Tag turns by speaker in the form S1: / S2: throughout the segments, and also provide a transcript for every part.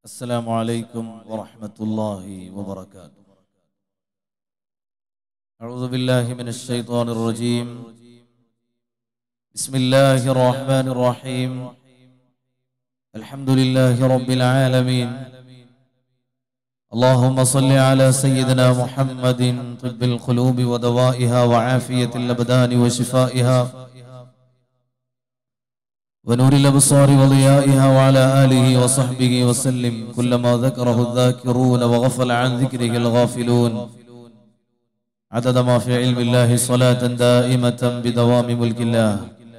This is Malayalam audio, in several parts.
S1: السلام عليكم ورحمة الله وبركاته أعوذ بالله من الشيطان الرجيم بسم الله الرحمن الرحيم الحمد لله رب العالمين اللهم صل على سيدنا محمد طب القلوب ودوائها وعافية الأبدان وشفائها ونور الأبصار وضيائها وعلى آله وصحبه وسلم كلما ذكره الذاكرون وغفل عن ذكره الغافلون عدد ما في علم الله صلاة دائمة بدوام ملك الله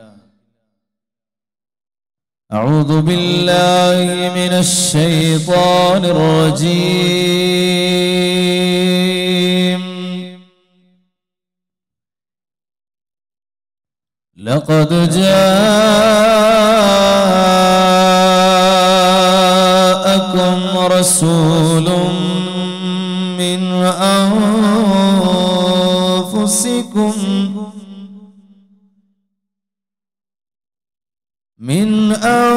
S1: أعوذ بالله من الشيطان الرجيم لقد جاءكم رسول من أنفسكم من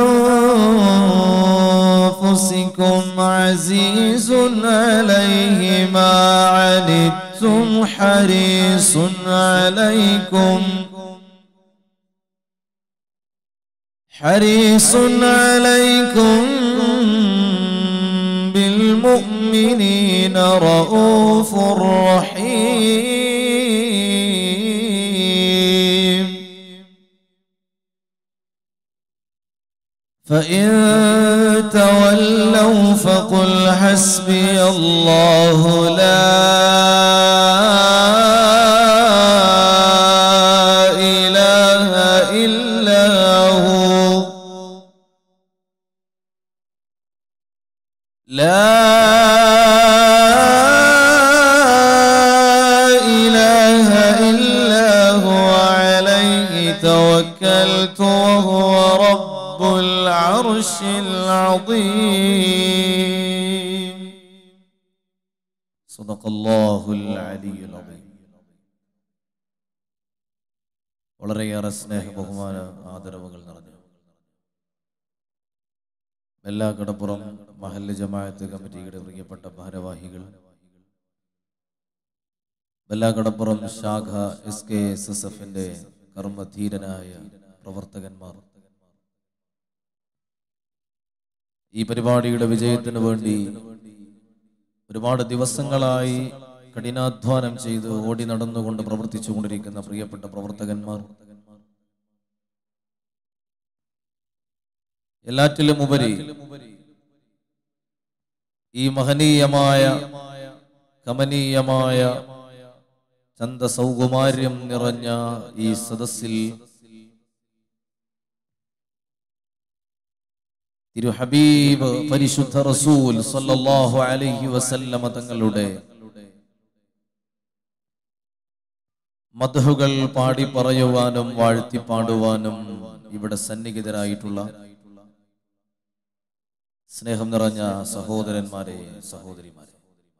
S1: أنفسكم عزيز عليه ما عنتم حريص عليكم حريص عليكم بالمؤمنين رؤوف رحيم فإن تولوا فقل حسبي الله لا إله إلا هو لا إله إلا هو عليه توكلت وهو رب العرش العظيم صدق الله العلي العظيم വളരെയേറെ സ്നേഹ ബഹുമാന ആദരവുകൾ നിറഞ്ഞു എല്ലാ കടപ്പുറം മഹല്ല് ജമാഅത്ത് കമ്മിറ്റിയുടെ പ്രിയപ്പെട്ട ഭാരവാഹികൾ വെല്ലാക്കടപ്പുറം ശാഖ എസ് കെ എസ് എസ് എഫിന്റെ കർമ്മധീരനായ പ്രവർത്തകന്മാർ ഈ പരിപാടിയുടെ വിജയത്തിന് വേണ്ടി ഒരുപാട് ദിവസങ്ങളായി കഠിനാധ്വാനം ചെയ്ത് ഓടി നടന്നുകൊണ്ട് പ്രവർത്തിച്ചു കൊണ്ടിരിക്കുന്ന പ്രിയപ്പെട്ട പ്രവർത്തകന്മാർ എല്ലാറ്റിലും ഉപരി ഈ മഹനീയമായ കമനീയമായ ചന്തസൗകുമാര്യം നിറഞ്ഞ ഈ സദസ്സിൽ തിരു ഹബീബ് പരിശുദ്ധ റസൂൽ സല്ലല്ലാഹു അലൈഹി വസല്ലമ തങ്ങളുടെ മധുകൾ പാടി പറയുവാനും വാഴ്ത്തി പാടുവാനും ഇവിടെ സന്നിഹിതരായിട്ടുള്ള സ്നേഹം നിറഞ്ഞ സഹോദരന്മാരെ സഹോദരിമാരെ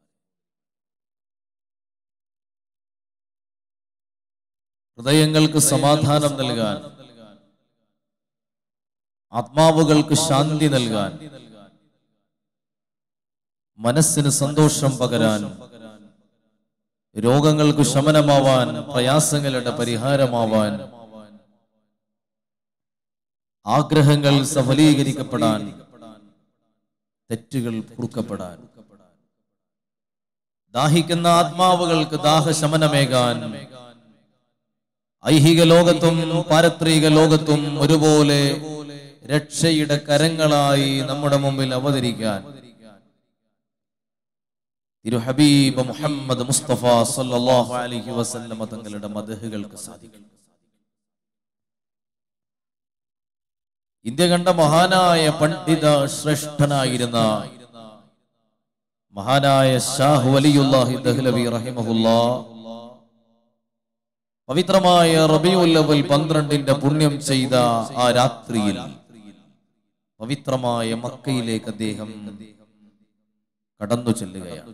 S1: ഹൃദയങ്ങൾക്ക് സമാധാനം നൽകാൻ ആത്മാവുകൾക്ക് ശാന്തി നൽകാൻ മനസ്സിന് സന്തോഷം പകരാൻ രോഗങ്ങൾക്ക് ശമനമാവാൻ പ്രയാസങ്ങളുടെ പരിഹാരമാവാൻ ആഗ്രഹങ്ങൾ സഫലീകരിക്കപ്പെടാൻ തെറ്റുകൾ പൊറുക്കപ്പെടാൻ ദാഹിക്കുന്ന ആത്മാവുകൾക്ക് ദാഹശമനമേകാൻ ഐഹിക ലോകത്തും പാരത്രിക ലോകത്തും ഒരുപോലെ രക്ഷയുടെ കരങ്ങളായി നമ്മുടെ മുമ്പിൽ അവതരിക്കാൻ തിരു ഹബീബ് മുഹമ്മദ് മുസ്തഫ സല്ലല്ലാഹു അലൈഹി വസല്ലമ തങ്ങളുടെ മദഹുകൾക്ക് സാധിക്കും ഇന്ത്യ കണ്ട മഹാനായ പണ്ഡിത ശ്രേഷ്ഠനായിരുന്ന മഹാനായ ഷാഹ് വലിയുല്ലാഹി ദഹ്ലവി റഹിമഹുല്ലാ പവിത്രമായ റബിയുൽ അവൽ പന്ത്രണ്ടിന്റെ പുണ്യം ചെയ്ത ആ രാത്രിയിൽ പവിത്രമായ മക്കയിലേക്ക് അദ്ദേഹം കടന്നു ചെല്ലുകയാണ്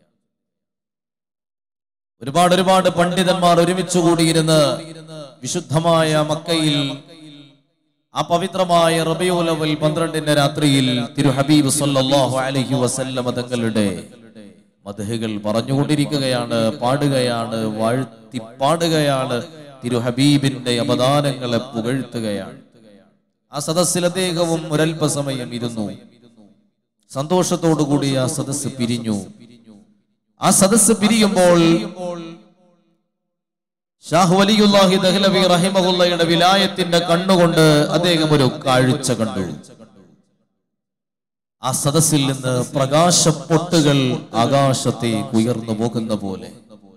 S1: ഒരുപാട് ഒരുപാട് പണ്ഡിതന്മാർ ഒരുമിച്ച് കൂടിയിരുന്ന് വിശുദ്ധമായ മക്കയിൽ ആ പവിത്രമായ റബിയുലവൽ പന്ത്രണ്ടിന്റെ രാത്രിയിൽ തിരു ഹബീബ് സല്ലല്ലാഹു അലൈഹി വസല്ലമ തങ്ങളുടെ മധുഹകൾ പറഞ്ഞുകൊണ്ടിരിക്കുകയാണ് പാടുകയാണ് വാഴ്ത്തി പാടുകയാണ് തിരു ഹബീബിന്റെ അവദാനങ്ങളെ പുകഴ്ത്തുകയാണ് ആ സദസ്സിൽ അദ്ദേഹവും ഒരല്പസമയം ഇരുന്നു സന്തോഷത്തോടുകൂടി ആ സദസ്സ് പിരിഞ്ഞു ആ സദസ്സ് പിരിയുമ്പോൾ ഷാഹു വലിയുല്ലാഹി ദഹ്ലവി റഹിമഹുല്ലയുടെ വിലായത്തിന്റെ കണ്ണുകൊണ്ട് അദ്ദേഹം ഒരു കാഴ്ച കണ്ടു ആ സദസ്സിൽ നിന്ന് പ്രകാശപ്പൊട്ടുകൾ ആകാശത്തേക്ക് ഉയർന്നു പോകുന്ന പോലെ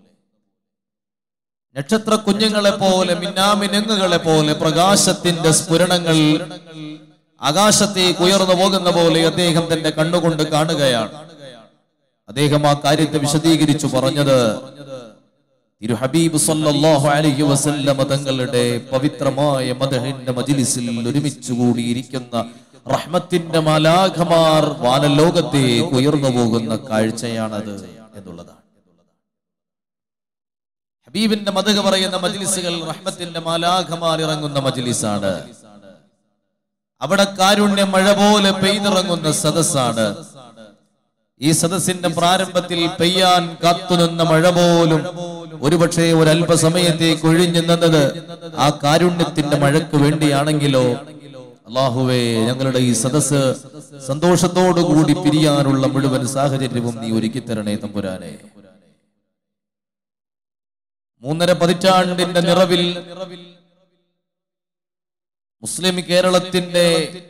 S1: നക്ഷത്ര കുഞ്ഞുങ്ങളെ പോലെ മിന്നാമിനുങ്ങുകളെ പോലെ പ്രകാശത്തിന്റെ സ്ഫുരണങ്ങൾ ആകാശത്തേക്ക് ഉയർന്നു പോകുന്ന പോലെ അദ്ദേഹം തന്റെ കണ്ണുകൊണ്ട് കാണുകയാണ് അദ്ദേഹം ആ കാര്യത്തെ വിശദീകരിച്ചു പറഞ്ഞത് തിരു ഹബീബ് സല്ലല്ലാഹു അലൈഹി വസല്ലമ തങ്ങളുടെ പവിത്രമായ മദഹിന്റെ മജ്ലിസിൽ ഒരുമിച്ച് കൂടിയിരിക്കുന്ന റഹ്മത്തിന്റെ മാലാഖമാർ വാനലോകത്തേക്ക് ഉയർന്നു പോകുന്ന കാഴ്ചയാണത് എന്നുള്ളതാണ് ഹബീബിന്റെ മതക പറയുന്ന മജ്ലിസുകൾ റഹ്മത്തിന്റെ മാലാഖമാർ ഇറങ്ങുന്ന മജ്ലിസാണ് അവിടെ കാരുണ്യ മഴ പോലെ പെയ്തിറങ്ങുന്ന സദസ്സാണ് ഈ സദസ്സിന്റെ പ്രാരംഭത്തിൽ പെയ്യാൻ കാത്തുനിന്ന മഴ പോലും ഒരുപക്ഷെ ഒരല്പസമയത്തേക്ക് ഒഴിഞ്ഞു നിന്നത് ആ കാരുണ്യത്തിന്റെ മഴയ്ക്ക് വേണ്ടിയാണെങ്കിലോ അള്ളാഹുവേ ഞങ്ങളുടെ ഈ സദസ്സ് സന്തോഷത്തോടു കൂടി പിരിയാനുള്ള മുഴുവൻ സാഹചര്യവും നീ ഒരുക്കി തരണേ തമ്പുരാനെ മൂന്നര പതിറ്റാണ്ടിന്റെ നിറവിൽ മുസ്ലിം കേരളത്തിന്റെ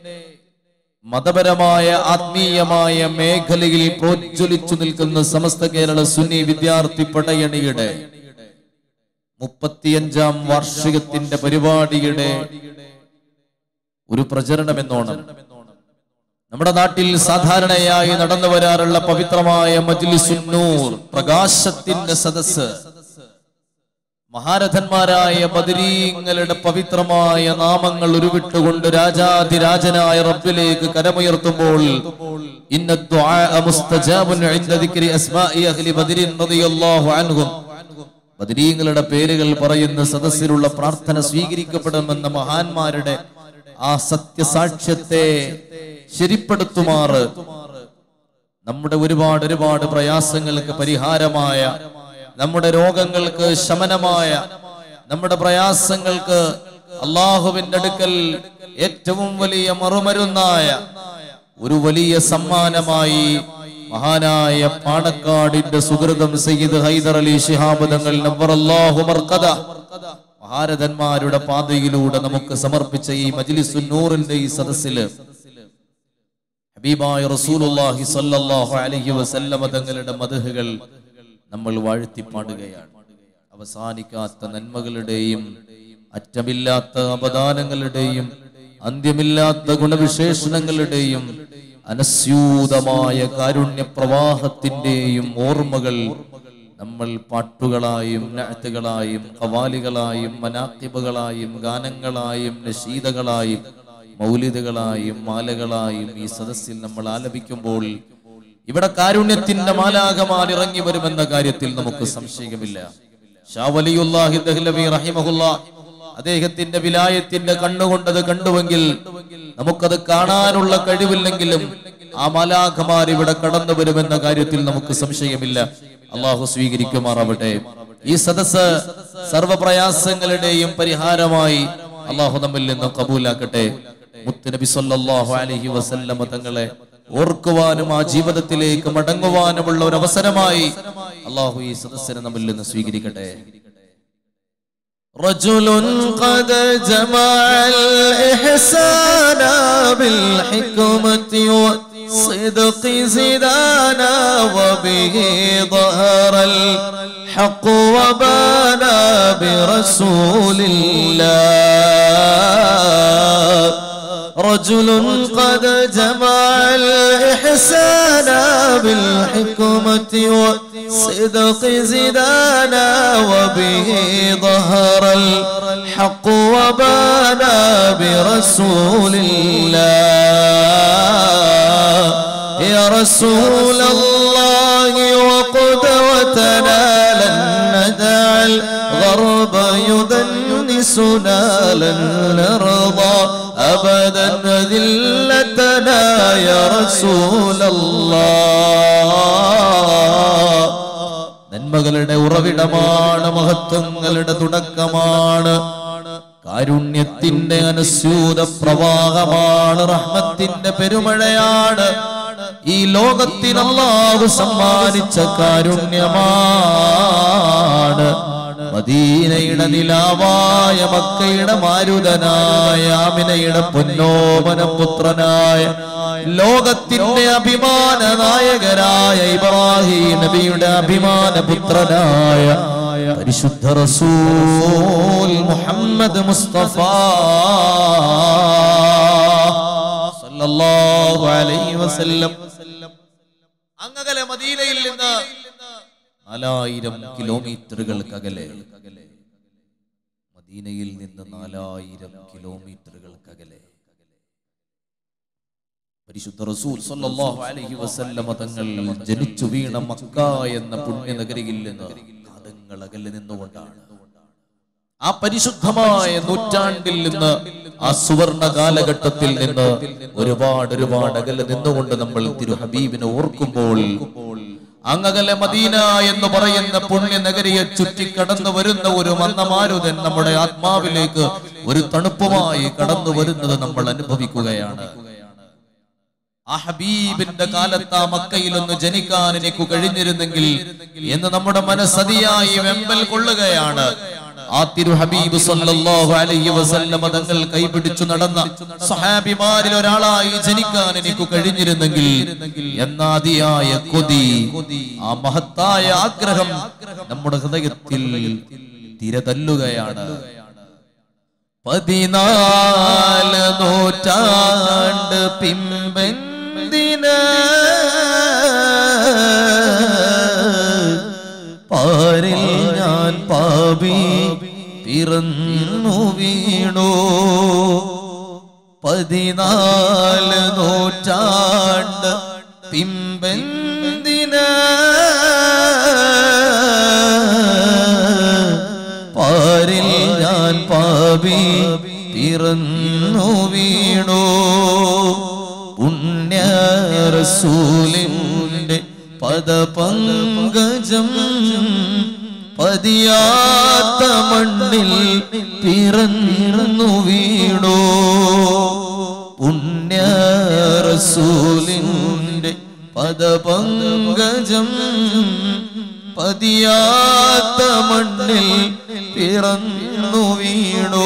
S1: മതപരമായ ആത്മീയമായ മേഖലയിൽ പ്രോജ്വലിച്ചു നിൽക്കുന്ന സമസ്ത കേരള സുന്നി വിദ്യാർത്ഥി പടയണിയുടെ മുപ്പത്തിയഞ്ചാം വാർഷികത്തിന്റെ പരിപാടിയുടെ ഒരു പ്രചരണം എന്നോണം നമ്മുടെ നാട്ടിൽ സാധാരണയായി നടന്നു വരാറുള്ള പവിത്രമായ മജ്ലിസുന്നൂർ പ്രകാശത്തിന്റെ സദസ്സ് മഹാരഥന്മാരായ ബദരീങ്ങളുടെ പവിത്രമായ നാമങ്ങൾ ഉരുവിട്ടുകൊണ്ട് രാജാതിരാജനായ റബ്ബിലേക്ക് കരമുയർത്തുമ്പോൾ ഇന്ന ദുആഅ മുസ്തജാബുൻ ഇൻദ ദിക്രി അസ്മാഇ അഹ്ലി ബദരീൻ റളിയല്ലാഹു അൻഹും ബദരീങ്ങളുടെ പേരുകൾ പറയുന്ന സദസ്സിലുള്ള പ്രാർത്ഥന സ്വീകരിക്കപ്പെടുമെന്ന മഹാന്മാരുടെ ആ സത്യസാക്ഷ്യത്തെ ശരിപ്പെടുത്തുമാറ് നമ്മുടെ ഒരുപാട് ഒരുപാട് പ്രയാസങ്ങൾക്ക് പരിഹാരമായ നമ്മുടെ രോഗങ്ങൾക്ക് ശമനമായ നമ്മുടെ പ്രയാസങ്ങൾക്ക് അള്ളാഹുവിന്റെ അടുക്കൽ ഏറ്റവും വലിയ മറുമരുന്നായ ഒരു വലിയ സമ്മാനമായി മഹാനായ പാണക്കാടിന്റെ സുഹൃതം സയ്യിദ് ഹൈദർ അലി ശിഹാബ് തങ്ങൾ നവ്വറല്ലാഹു മർക്കദ ഭാരതന്മാരുടെ പാതയിലൂടെ നമുക്ക് സമർപ്പിച്ച ഈ മജ്ലിസുന്നൂറിന്റെ ഈ സദസ്സില് ഹബീബായ റസൂലുള്ളാഹി സ്വല്ലല്ലാഹു അലൈഹി വസല്ലമ തങ്ങളുടെ മദഹുകൾ നമ്മൾ വാഴ്ത്തിപ്പാടുകയാണ് അവസാനിക്കാത്ത നന്മകളുടെയും അറ്റമില്ലാത്ത അപദാനങ്ങളുടെയും അന്ത്യമില്ലാത്ത ഗുണവിശേഷണങ്ങളുടെയും അനസ്യൂതമായ കാരുണ്യ പ്രവാഹത്തിന്റെയും ഓർമ്മകൾ നമ്മൾ പാട്ടുകളായും നഅത്തുകളായും കവാലികളായും മനാക്കിബുകളായും ഗാനങ്ങളായും നശീതകളായും മൗലിദുകളായും മാലകളായും ഈ സദസ്സിൽ നമ്മൾ ആലപിക്കുമ്പോൾ ഇവിടെ കാരുണ്യത്തിന്റെ മാലാകമാർ ഇറങ്ങി വരുമെന്ന കാര്യത്തിൽ നമുക്ക് സംശയമില്ല ഷാവലിയുല്ലാഹി ദഹ്ലവി റഹിമഹുല്ല അദ്ദേഹത്തിന്റെ വിലായത്തിന്റെ കണ്ണുകൊണ്ടത് കണ്ടുവെങ്കിൽ നമുക്കത് കാണാനുള്ള കഴിവില്ലെങ്കിലും ആ മാലാഖമാർ ഇവിടെ കടന്നു വരുമെന്ന കാര്യത്തിൽ നമുക്ക് സംശയമില്ല അള്ളാഹു സ്വീകരിക്കുമാറാവട്ടെ ഈ സദസ് സർവപ്രയാസങ്ങളുടെയും പരിഹാരമായി അള്ളാഹു നമ്മിൽ നിന്ന് കബൂലാക്കട്ടെ മുത്തുനബി സല്ലല്ലാഹു അലൈഹി വസല്ലമ തങ്ങളെ ഓർക്കുവാനും ആ ജീവിതത്തിലേക്ക് മടങ്ങുവാനുമുള്ള ഒരു അവസരമായി അള്ളാഹു ഈ സദസ്സിനെ നമ്മിൽ നിന്ന് സ്വീകരിക്കട്ടെ
S2: رجل قد جمع الإحسان بالحكمة والصدق زدانا وبه ظهر الحق وبانا برسول الله رجل قد جمع الإحسان بالحكمة والصدق زدانا وبه ظهر الحق وبانا برسول الله يا رسول الله وقدوتنا لن ندع الغرب يدنسنا لن نرضى أبدا ذلتنا يا رسول الله നന്മകളുടെ ഉറവിടമാണ് മഹത്വങ്ങളുടെ തുടക്കമാണ് കാരുണ്യത്തിന്റെ അനുസ്യൂത പ്രവാഹമാണ് റഹ്മത്തിന്റെ പെരുമഴയാണ് ഈ ലോകത്തിന് അല്ലാഹു സമ്മാനിച്ച കാരുണ്യമാണ് മദീനയുടെ നിലാവായ മക്കയുടെ മാരുതനായ ആമിനയുടെ പൊന്നോമന പുത്രനായ ലോകത്തിന്റെ അഭിമാന നായകരായ ഇബ്രാഹിം നബിയുടെ അഭിമാന പുത്രനായ പരിശുദ്ധ റസൂൽ മുഹമ്മദ് മുസ്തഫ സല്ലല്ലാഹു അലൈഹി വസല്ലം അങ്ങകലെ മദീനയിൽ നിന്ന് നാലായിരം കിലോമീറ്ററുകൾക്കകലെ മദീനയിൽ നിന്ന് നാലായിരം കിലോമീറ്ററുകൾക്കകലെ പരിശുദ്ധ റസൂൽ സല്ലല്ലാഹു അലൈഹി വസല്ലമ തങ്ങൾ ജനിച്ചു വീണ മക്ക എന്ന പുണ്യനഗരിയിൽ നിന്ന് കാലങ്ങൾ അകലെ നിന്നുകൊണ്ടാണ് ആ പരിശുദ്ധമായ നൂറ്റാണ്ടിൽ നിന്ന് ആ സുവർണ കാലഘട്ടത്തിൽ നിന്ന് ഒരുപാട് ഒരുപാട് അകലെ നിന്നുകൊണ്ട് നമ്മൾ തിരു ഹബീബിനെ ഓർക്കുമ്പോൾ അങ്ങകലെ മദീന എന്ന് പറയുന്ന പുണ്യ നഗരിയെ ചുറ്റി കടന്നു വരുന്ന ഒരു മന്ദമാരുതൻ നമ്മുടെ ആത്മാവിലേക്ക് ഒരു തണുപ്പുമായി കടന്നു വരുന്നത് നമ്മൾ അനുഭവിക്കുകയാണ് ആ ഹബീബിന്റെ കാലത്ത് ആ മക്കയിൽ ഒന്ന് ജനിക്കാൻ എനിക്ക് കഴിഞ്ഞിരുന്നെങ്കിൽ എന്ന് നമ്മുടെ മനസ്സതിയായി വെമ്പൽ കൊള്ളുകയാണ് ആ തിരു ഹബീബ് സല്ലല്ലാഹു അലൈഹി വസല്ലമ തങ്ങൾ കൈപിടിച്ചു നടന്ന സഹാബിമാരിൽ ഒരാളായി ജനിക്കാൻ എനിക്ക് കഴിഞ്ഞിരുന്നെങ്കിൽ എന്ന അതിയായ കൊതി ആ മഹത്തായ ആഗ്രഹം നമ്മുടെ ഹൃദയത്തിൽ തിരതല്ലുകയാണ് പതിനാല് നൂറ്റാണ്ട് പിമ്പെന്തിന പാരിൽ ഞാൻ പാപി പിറന്നു വീണു പതിനാല് നൂറ്റാണ്ട് പിമ്പെന്തിന പാരിൽ ഞാൻ പാപി പിറന്നു വീണു പുണ്യ റസൂലിന്റെ പദപങ്കജം പതിയാത്ത മണ്ണിൽ പിറന്നു വീണു പുണ്യ റസൂലിന്റെ പദപങ്കജം പതിയാത്ത മണ്ണിൽ പിറന്നു വീണു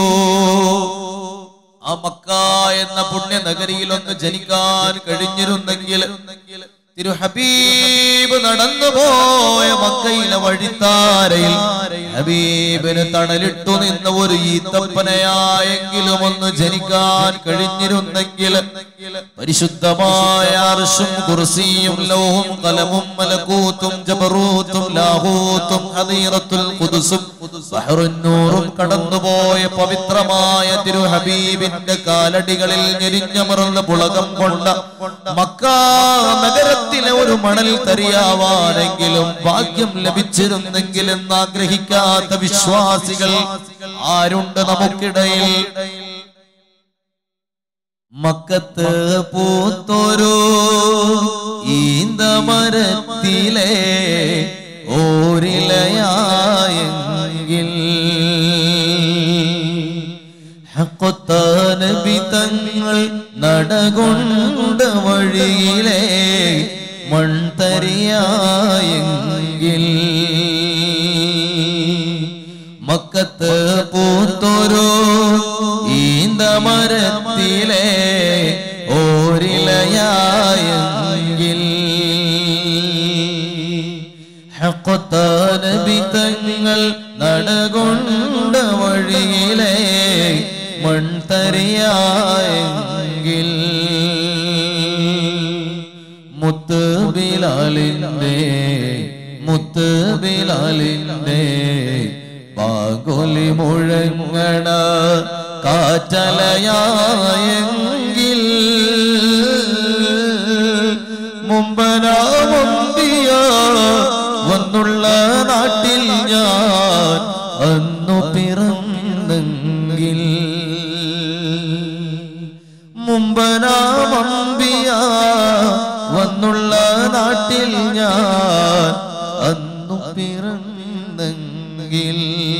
S2: ആ മക്ക എന്ന പുണ്യ നഗരിയിൽ ഒന്ന് ജനിക്കാൻ കഴിഞ്ഞിരുന്നെങ്കിൽ തിരു ഹബീബ് നടന്നുപോയ മക്കയിലെ വഴിത്താരയിൽ ഹബീബിന് തണലിട്ടു നിന്ന ഒരു ഈത്തപ്പനയായെങ്കിലും ഒന്ന് ജനിക്കാൻ കഴിഞ്ഞിരുന്നെങ്കിൽ പരിശുദ്ധമായ അർഷും കുർസിയും ലോഹും കലമും മലക്കൂത്തും ജബറൂത്തും ലാഹൂത്തും ഹദീറത്തുൽ ഖുദ്സും ബഹറുന്നൂറും കടന്നുപോയ പവിത്രമായ തിരു ഹബീബിന്റെ കാലടികളിൽ ഞെരിഞ്ഞമർന്ന പുളകം കൊണ്ട മക്കാ നഗരത്തിലെ ഒരു മണൽ തരിയാവാനെങ്കിലും ഭാഗ്യം ലഭിച്ചിരുന്നെങ്കിൽ എന്ന് ആഗ്രഹിക്കാത്ത വിശ്വാസികൾ ആരുണ്ട് നമുക്കിടയിൽ മക്കത്ത് പൂത്തൊരു ഈന്തമരത്തിലെ ഓരിലയായെങ്കിൽ ഹക്കൊത്ത നബി തങ്ങൾ നടകൊണ്ട വഴിയിലെ മൺതരിയായെങ്കിൽ മക്കത്ത് പൂത്തൊരു ഈന്തമരത്തിലെ ഓരിലയായെങ്കിൽ ഹക്കൊത്ത നബി തങ്ങൾ നടകൊണ്ട വഴിയിലെ മൺതരിയായെങ്കിൽ മുത്ത് ബിലാലിന്റെ മുത്ത് ബിലാലിന്റെ ബാഗൊലി മുഴങ്ങണ കാറ്റലയായെങ്കിൽ മുമ്പനാ മുന്തിയ വന്നുള്ള നാട്ടിൽ ഞാൻ അന്നു പിറന്നെങ്കിൽ മുമ്പനാമമ്പിയ വന്നുള്ള നാട്ടിൽ ഞാൻ അന്നു പിറന്നെങ്കിൽ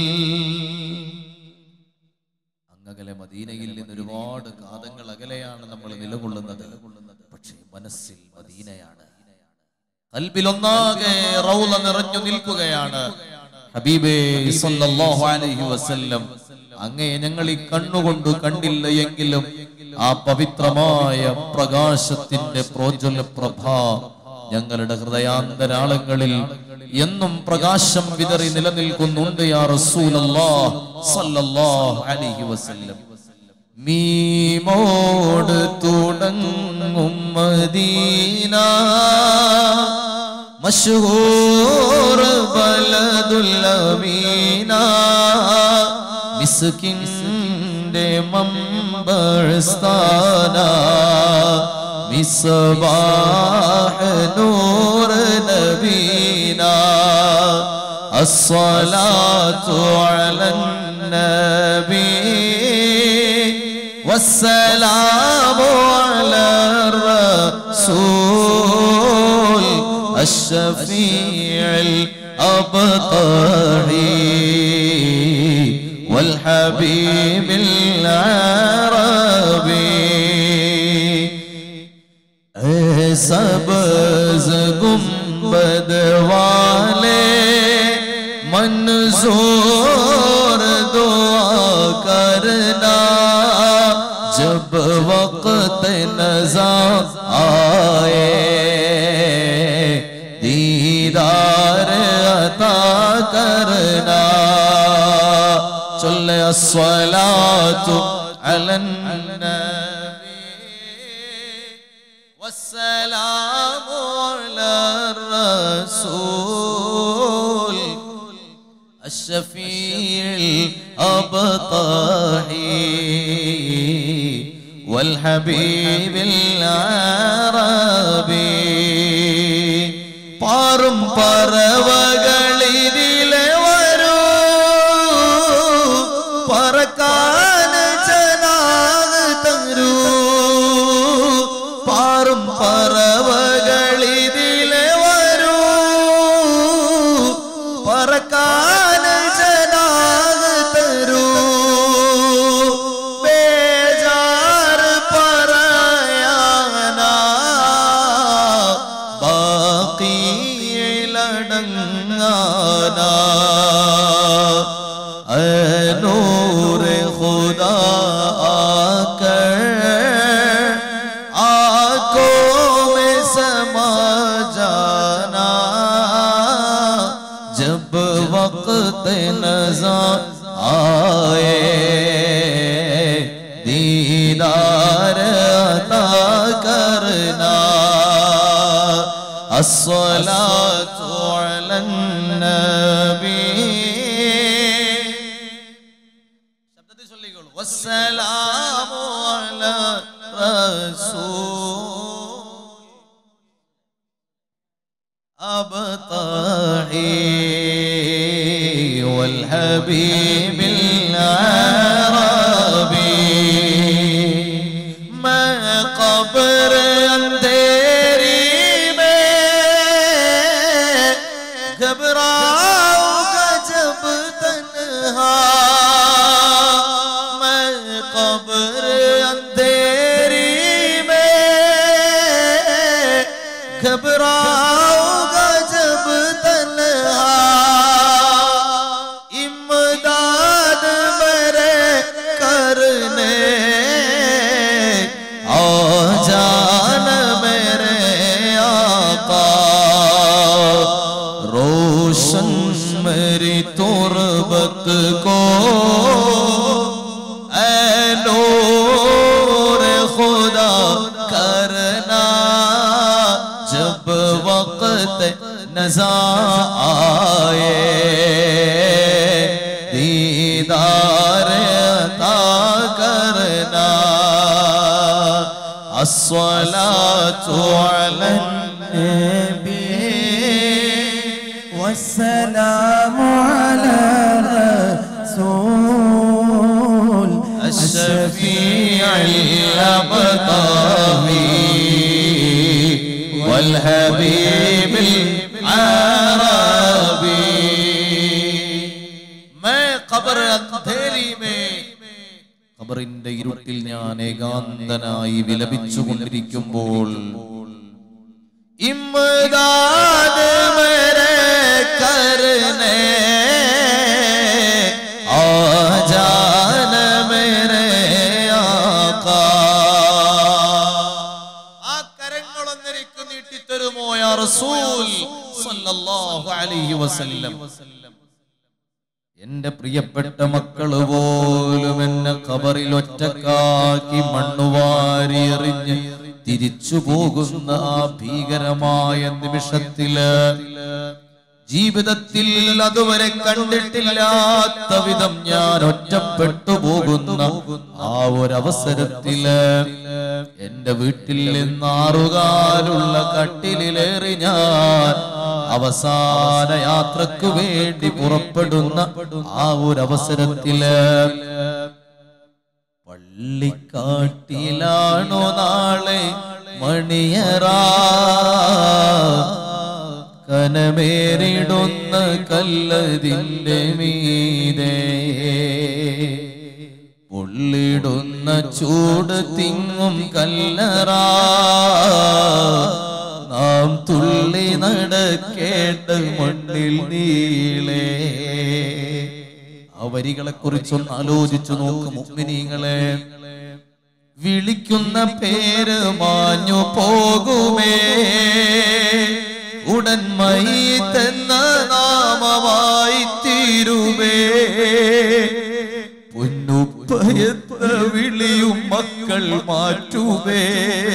S2: അങ്ങകലെ മദീനയിൽ നിന്ന് ഒരുപാട് കാതങ്ങൾ അകലെയാണ് നമ്മൾ നിലകൊള്ളുന്നത് പക്ഷേ മനസ്സിൽ മദീനയാണ് കൽബിൽ ഒന്നാകെ റൗള നിറഞ്ഞു നിൽക്കുകയാണ് ഹബീബേ സല്ലല്ലാഹു അലൈഹി വസല്ലം അങ്ങേ ഞങ്ങൾ ഈ കണ്ണുകൊണ്ട് കണ്ടില്ല എങ്കിലും ആ പവിത്രമായ പ്രകാശത്തിന്റെ പ്രോജ്വല പ്രഭ ഞങ്ങളുടെ ഹൃദയാന്തരാളങ്ങളിൽ എന്നും പ്രകാശം വിതറി നിലനിൽക്കുന്നുണ്ട് യാ റസൂലല്ലാഹ് സല്ലല്ലാഹു അലൈഹി വസല്ലം മീമോട് തുടങ്ങും മദീന മഷഹൂർ ബലദുല്ലമീന മിസ്കിന്റെ മമ്പസ്ഥാന മിസ്ബാഹ് നൂർ നബീന الصلاة على النبي والسلام على الرسول الشفيع الأبطحي والحبيب العربي سبز गुम्बद वाले मंजूर दुआ करना जब वक्त नजा आए दीदार अता करना चल अस्सलातु अलन नबी والسلام على الرسول الشفيع الأبطحي والحبيب العربي പാറും പറവകളിതിലെ വരൂ പറക്കാൻ ജനാഗ് തരൂ പാറും പറവകളിതിലെ വരൂ പറക്കാൻ ജനാഗ് തരൂ ബേജാർ പറയാനാ ബാക്കിയിലടങ്ങാനാ नूर खुदा आकर आंखों में समा जाना जब वक्त नजर आए दीदार अता करना الصلاة على النبي ശബ്ദത്തിൽ ചൊല്ലിക്കോളൂ വസ്സലാമു അലാ റസൂൽ أبطحي والحبيب العربي ما قبر अंधेरी में घबराऊंगा जब तन्हा मैं कब्र अंधेरी में घबराऊंगा जब तन्हा इमदाद मेरे करने आ जान मेरे आका रोशन मेरी तुरबत को ऐ नूर खुदा करना जब वक्त नजा आए दीदार अता करना الصلاة على النبي
S3: والسلام على الرسول
S2: الشفيع الأبطاهي والحبيب العربي मैं ഖബർ അന്ധേരി മേ ഖബറിന്റെ ഇരുട്ടിൽ ഞാൻ ഏകാന്തനായി വിലപിച്ചു കൊണ്ടിരിക്കുമ്പോൾ ഇമ്ദാദ് മേരെ കർനെ ആജാന മേരെ ആഖാ ആ കരങ്ങളൊന്നെനിക്ക് നീട്ടിത്തരുമോ യാ റസൂൽ സല്ലല്ലാഹു അലൈഹി വസല്ലം എന്റെ പ്രിയപ്പെട്ട മക്കള് പോലും എന്നെ ഖബറിൽ ഒറ്റക്കാക്കി മണ്ണുവാരി എറിഞ്ഞ് തിരിച്ചു പോകുന്ന ആ ഭീകരമായ നിമിഷത്തില് ജീവിതത്തിൽ അതുവരെ കണ്ടിട്ടില്ലാത്ത വിധം ഞാൻ ഒറ്റപ്പെട്ടു പോകുന്ന ആ ഒരവസരത്തില് എന്റെ വീട്ടിൽ നിന്ന് ആറുകാലുള്ള കട്ടിലേറി ഞാൻ അവസാന യാത്രക്ക് വേണ്ടി പുറപ്പെടുന്ന ആ ഒരവസരത്തില് പള്ളിക്കാട്ടിലാണോ നാളെ മണിയറ കനമേറിടുന്ന കല്ലതിന്റെ മീതേ പൊള്ളിടുന്ന ചൂട് തിങ്ങും കല്ലറ നാം തുള്ളി നടക്കേണ്ട മണ്ണിൽ നീളേ ആ വരികളെ കുറിച്ചൊന്ന് ആലോചിച്ചു നോക്കും മുഗ്മിനീങ്ങളെ വിളിക്കുന്ന പേര് മാഞ്ഞു പോകുമേ ഉടൻമയി തന്ന നാമമായി തീരുമേ പൊന്നുപ്പയത്ത വിളിയും മക്കൾ മാറ്റുമേ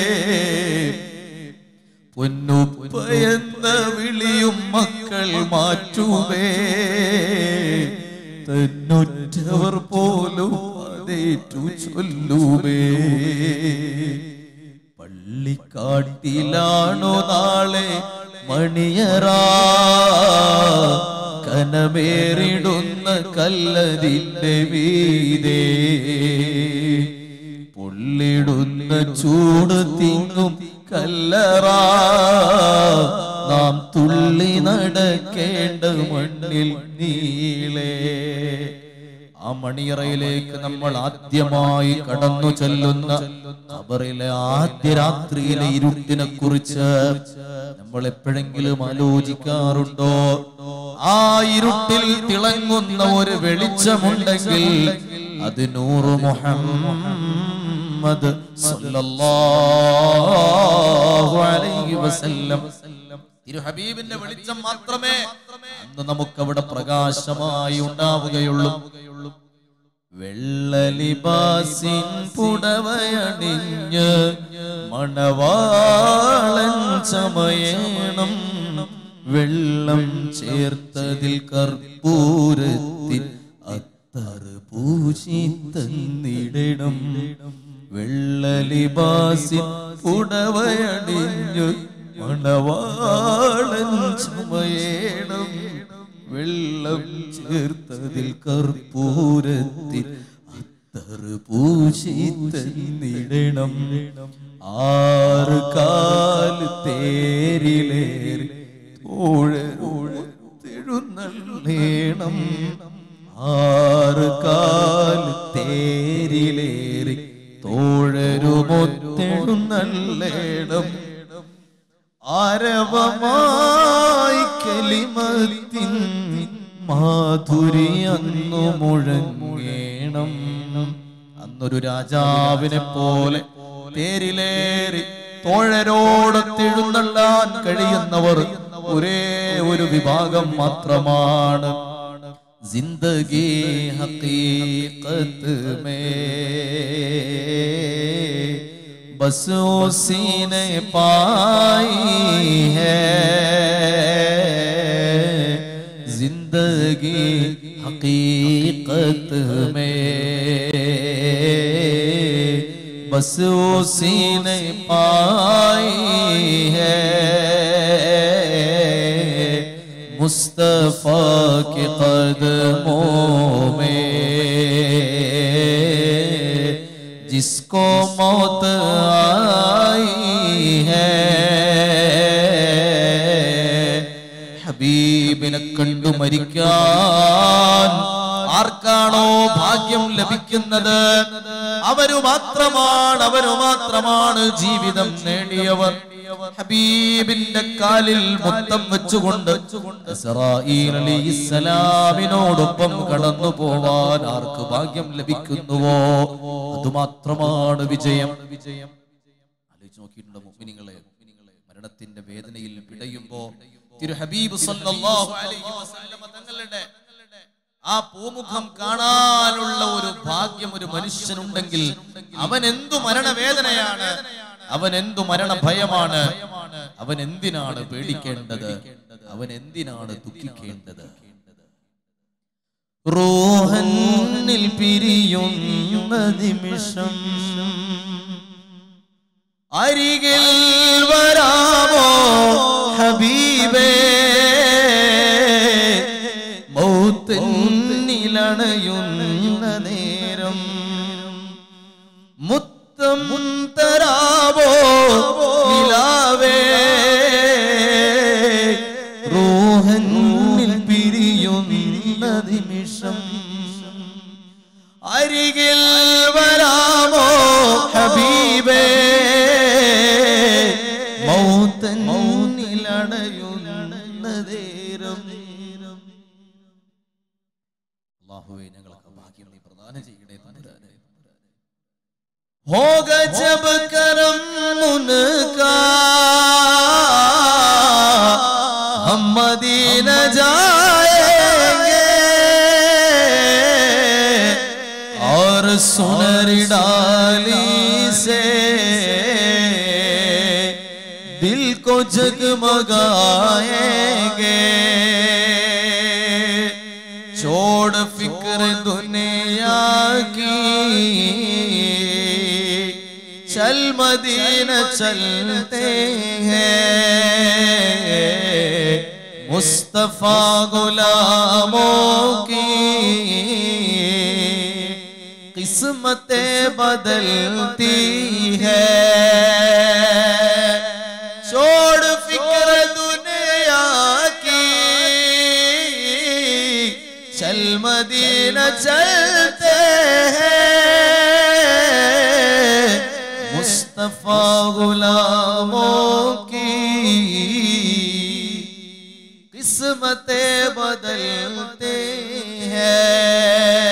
S2: പൊന്നുപ്പയെന്ന വിളിയും മക്കൾ മാറ്റുമേ തന്നുറ്റവർ പോലും അതേറ്റു ചൊല്ലുമേ പള്ളിക്കാട്ടിലാണോ നാളെ മണിയറ കനമേറിടുന്ന കല്ലതിന്റെ വീതേ പൊള്ളിടുന്ന ചൂട് തിങ്ങും കല്ലറ നാം തുള്ളി നടക്കേണ്ട മണ്ണിൽ നീളേ ആ മണിയറയിലേക്ക് നമ്മൾ ആദ്യമായി കടന്നു ചെല്ലുന്ന ഖബറിലെ ആദ്യ രാത്രിയിലെ ഇരുട്ടിനെ കുറിച്ച് നമ്മൾ എപ്പോഴെങ്കിലും ആലോചിക്കാറുണ്ടോ ആ ഇരുട്ടിൽ തിളങ്ങുന്ന ഒരു വെളിച്ചമുണ്ടെങ്കിൽ അത് നൂറ് മുഹമ്മദ് സല്ലല്ലാഹു അലൈഹി വസല്ലം തിരു ഹബീബിന്റെ വെളിച്ചം മാത്രമേ അന്ന് നമുക്ക് അവിടെ പ്രകാശമായി ഉണ്ടാവുകയുള്ളൂ വെള്ളലിബാസിൻ പുടവയണിഞ്ഞ് മണവാളൻ ചമയണം വെള്ളം ചേർത്തതിൽ കർപ്പൂരത്തിൻ അത്തറ് പൂശി തന്നിടണം വെള്ളലിബാസിൻ പുടവയണിഞ്ഞു മണവാളൻ ചുമയേണം വെള്ളം ചേർത്തതിൽ കർപ്പൂരത്തിൽ അത്തറ് പൂശി തന്നിടണം ആറ് കാല് തേരിലേറി തോഴെഴുന്നള്ളേണം ആറ് കാല് തേരിലേറി തോഴരുമൊത്തെഴുന്നള്ളേണം ആരവമായി കലിമത്തിൻ മാധുരി അന്നു മുഴങ്ങേണം അന്നൊരു രാജാവിനെ പോലെ തേരിലേറി തോഴരോടൊത്തെഴുന്നള്ളാൻ കഴിയുന്നവർ ഒരേ ഒരു വിഭാഗം മാത്രമാണ് जिंदगी हकीकत में बस उसी ने पाई है जिंदगी हकीकत में बस उसी ने पाई है मुस्तफा के कदमों में जिसको मौत आई है ഹബീബിനെ കണ്ടു മരിക്കാൻ ആർക്കാണോ ഭാഗ്യം ലഭിക്കുന്നത് അവരു മാത്രമാണ് അവരു മാത്രമാണ് ജീവിതം നേടിയവർ ഹബീബിന്റെ കാലിൽ മുത്തം വെച്ചുകൊണ്ട് ഇസ്രായീൽ അലൈഹിസ്സലാമിനോടൊപ്പം കടന്നു പോവാൻ ആർക്ക് ഭാഗ്യം ലഭിക്കുന്നുവോ അതുമാത്രമാണ് വിജയം വിജയം ആലോചിച്ച് നോക്കിയിട്ടുണ്ടോ മുഅ്മിനീങ്ങളെ മരണത്തിന്റെ വേദനയിൽ പിടയുമ്പോ തിരു ഹബീബ് സല്ലല്ലാഹു അലൈഹി വസല്ലമ തങ്ങളുടെ ആ പൂമുഖം കാണാനുള്ള ഒരു ഭാഗ്യം ഒരു മനുഷ്യനുണ്ടെങ്കിൽ അവൻ എന്തു മരണവേദനയാണ് അവൻ എന്തു മരണ ഭയമാണ് അവൻ എന്തിനാണ് പേടിക്കേണ്ടത് അവൻ എന്തിനാണ് ദുഃഖിക്കേണ്ടത്
S1: റൂഹന്നിൽ പിരിയുന്ന നിമിഷം
S2: അരികിൽ വരാമോ ഹബീബേ
S1: മൗത്തിനിലണയുന്ന നേരം മുത്തം തരാവോ നിലാവേ റൂഹന്നിൽ പിരിയുന്ന നിമിഷം
S2: അരികിൽ വരാമോ ഹബീബേ
S1: മൗത്തന്നിലണയുന്ന നേരം
S2: അല്ലാഹുവേ ഞങ്ങൾക്ക് ഭാഗ്യം നീ പ്രദാനം ചെയ്യണേ തമ്പുരാനെ
S1: होगा जब करम उनका हम मदीना जाएंगे और सुनर डाली से दिल को जगमगाएंगे छोड़ फिक्र दुनिया की चल मदीना चलते हैं मुस्तफा गुलामों की किस्मतें बदलती है छोड़ फिक्र दुनिया की चल मदीना चलते हैं मुस्तफा गुलामों की किस्मतें बदलते हैं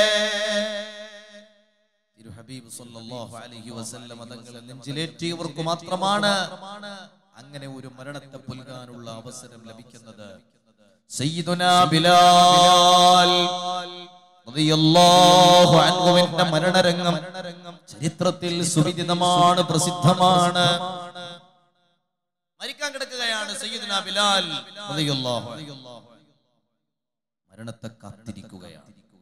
S2: തിരു ഹബീബ് സല്ലല്ലാഹു അലൈഹി വസല്ലമ തങ്ങളെ നെഞ്ചിലേറ്റിയവർക്ക് മാത്രമാണ് അങ്ങനെ ഒരു മരണത്തെ പുൽകാനുള്ള അവസരം ലഭിക്കുന്നത് സയ്യിദുനാ ബിലാൽ റളിയല്ലാഹു അൻഹുവിന്റെ മരണരംഗം ചരിത്രത്തിൽ സുവിദിതമാണ് പ്രസിദ്ധമാണ് മരിക്കാൻ കിടക്കുകയാണ് സയ്യിദുനാ ബിലാൽ റളിയല്ലാഹു അൻഹു. മരണത്തെ കാത്തിരിക്കുകയാണ്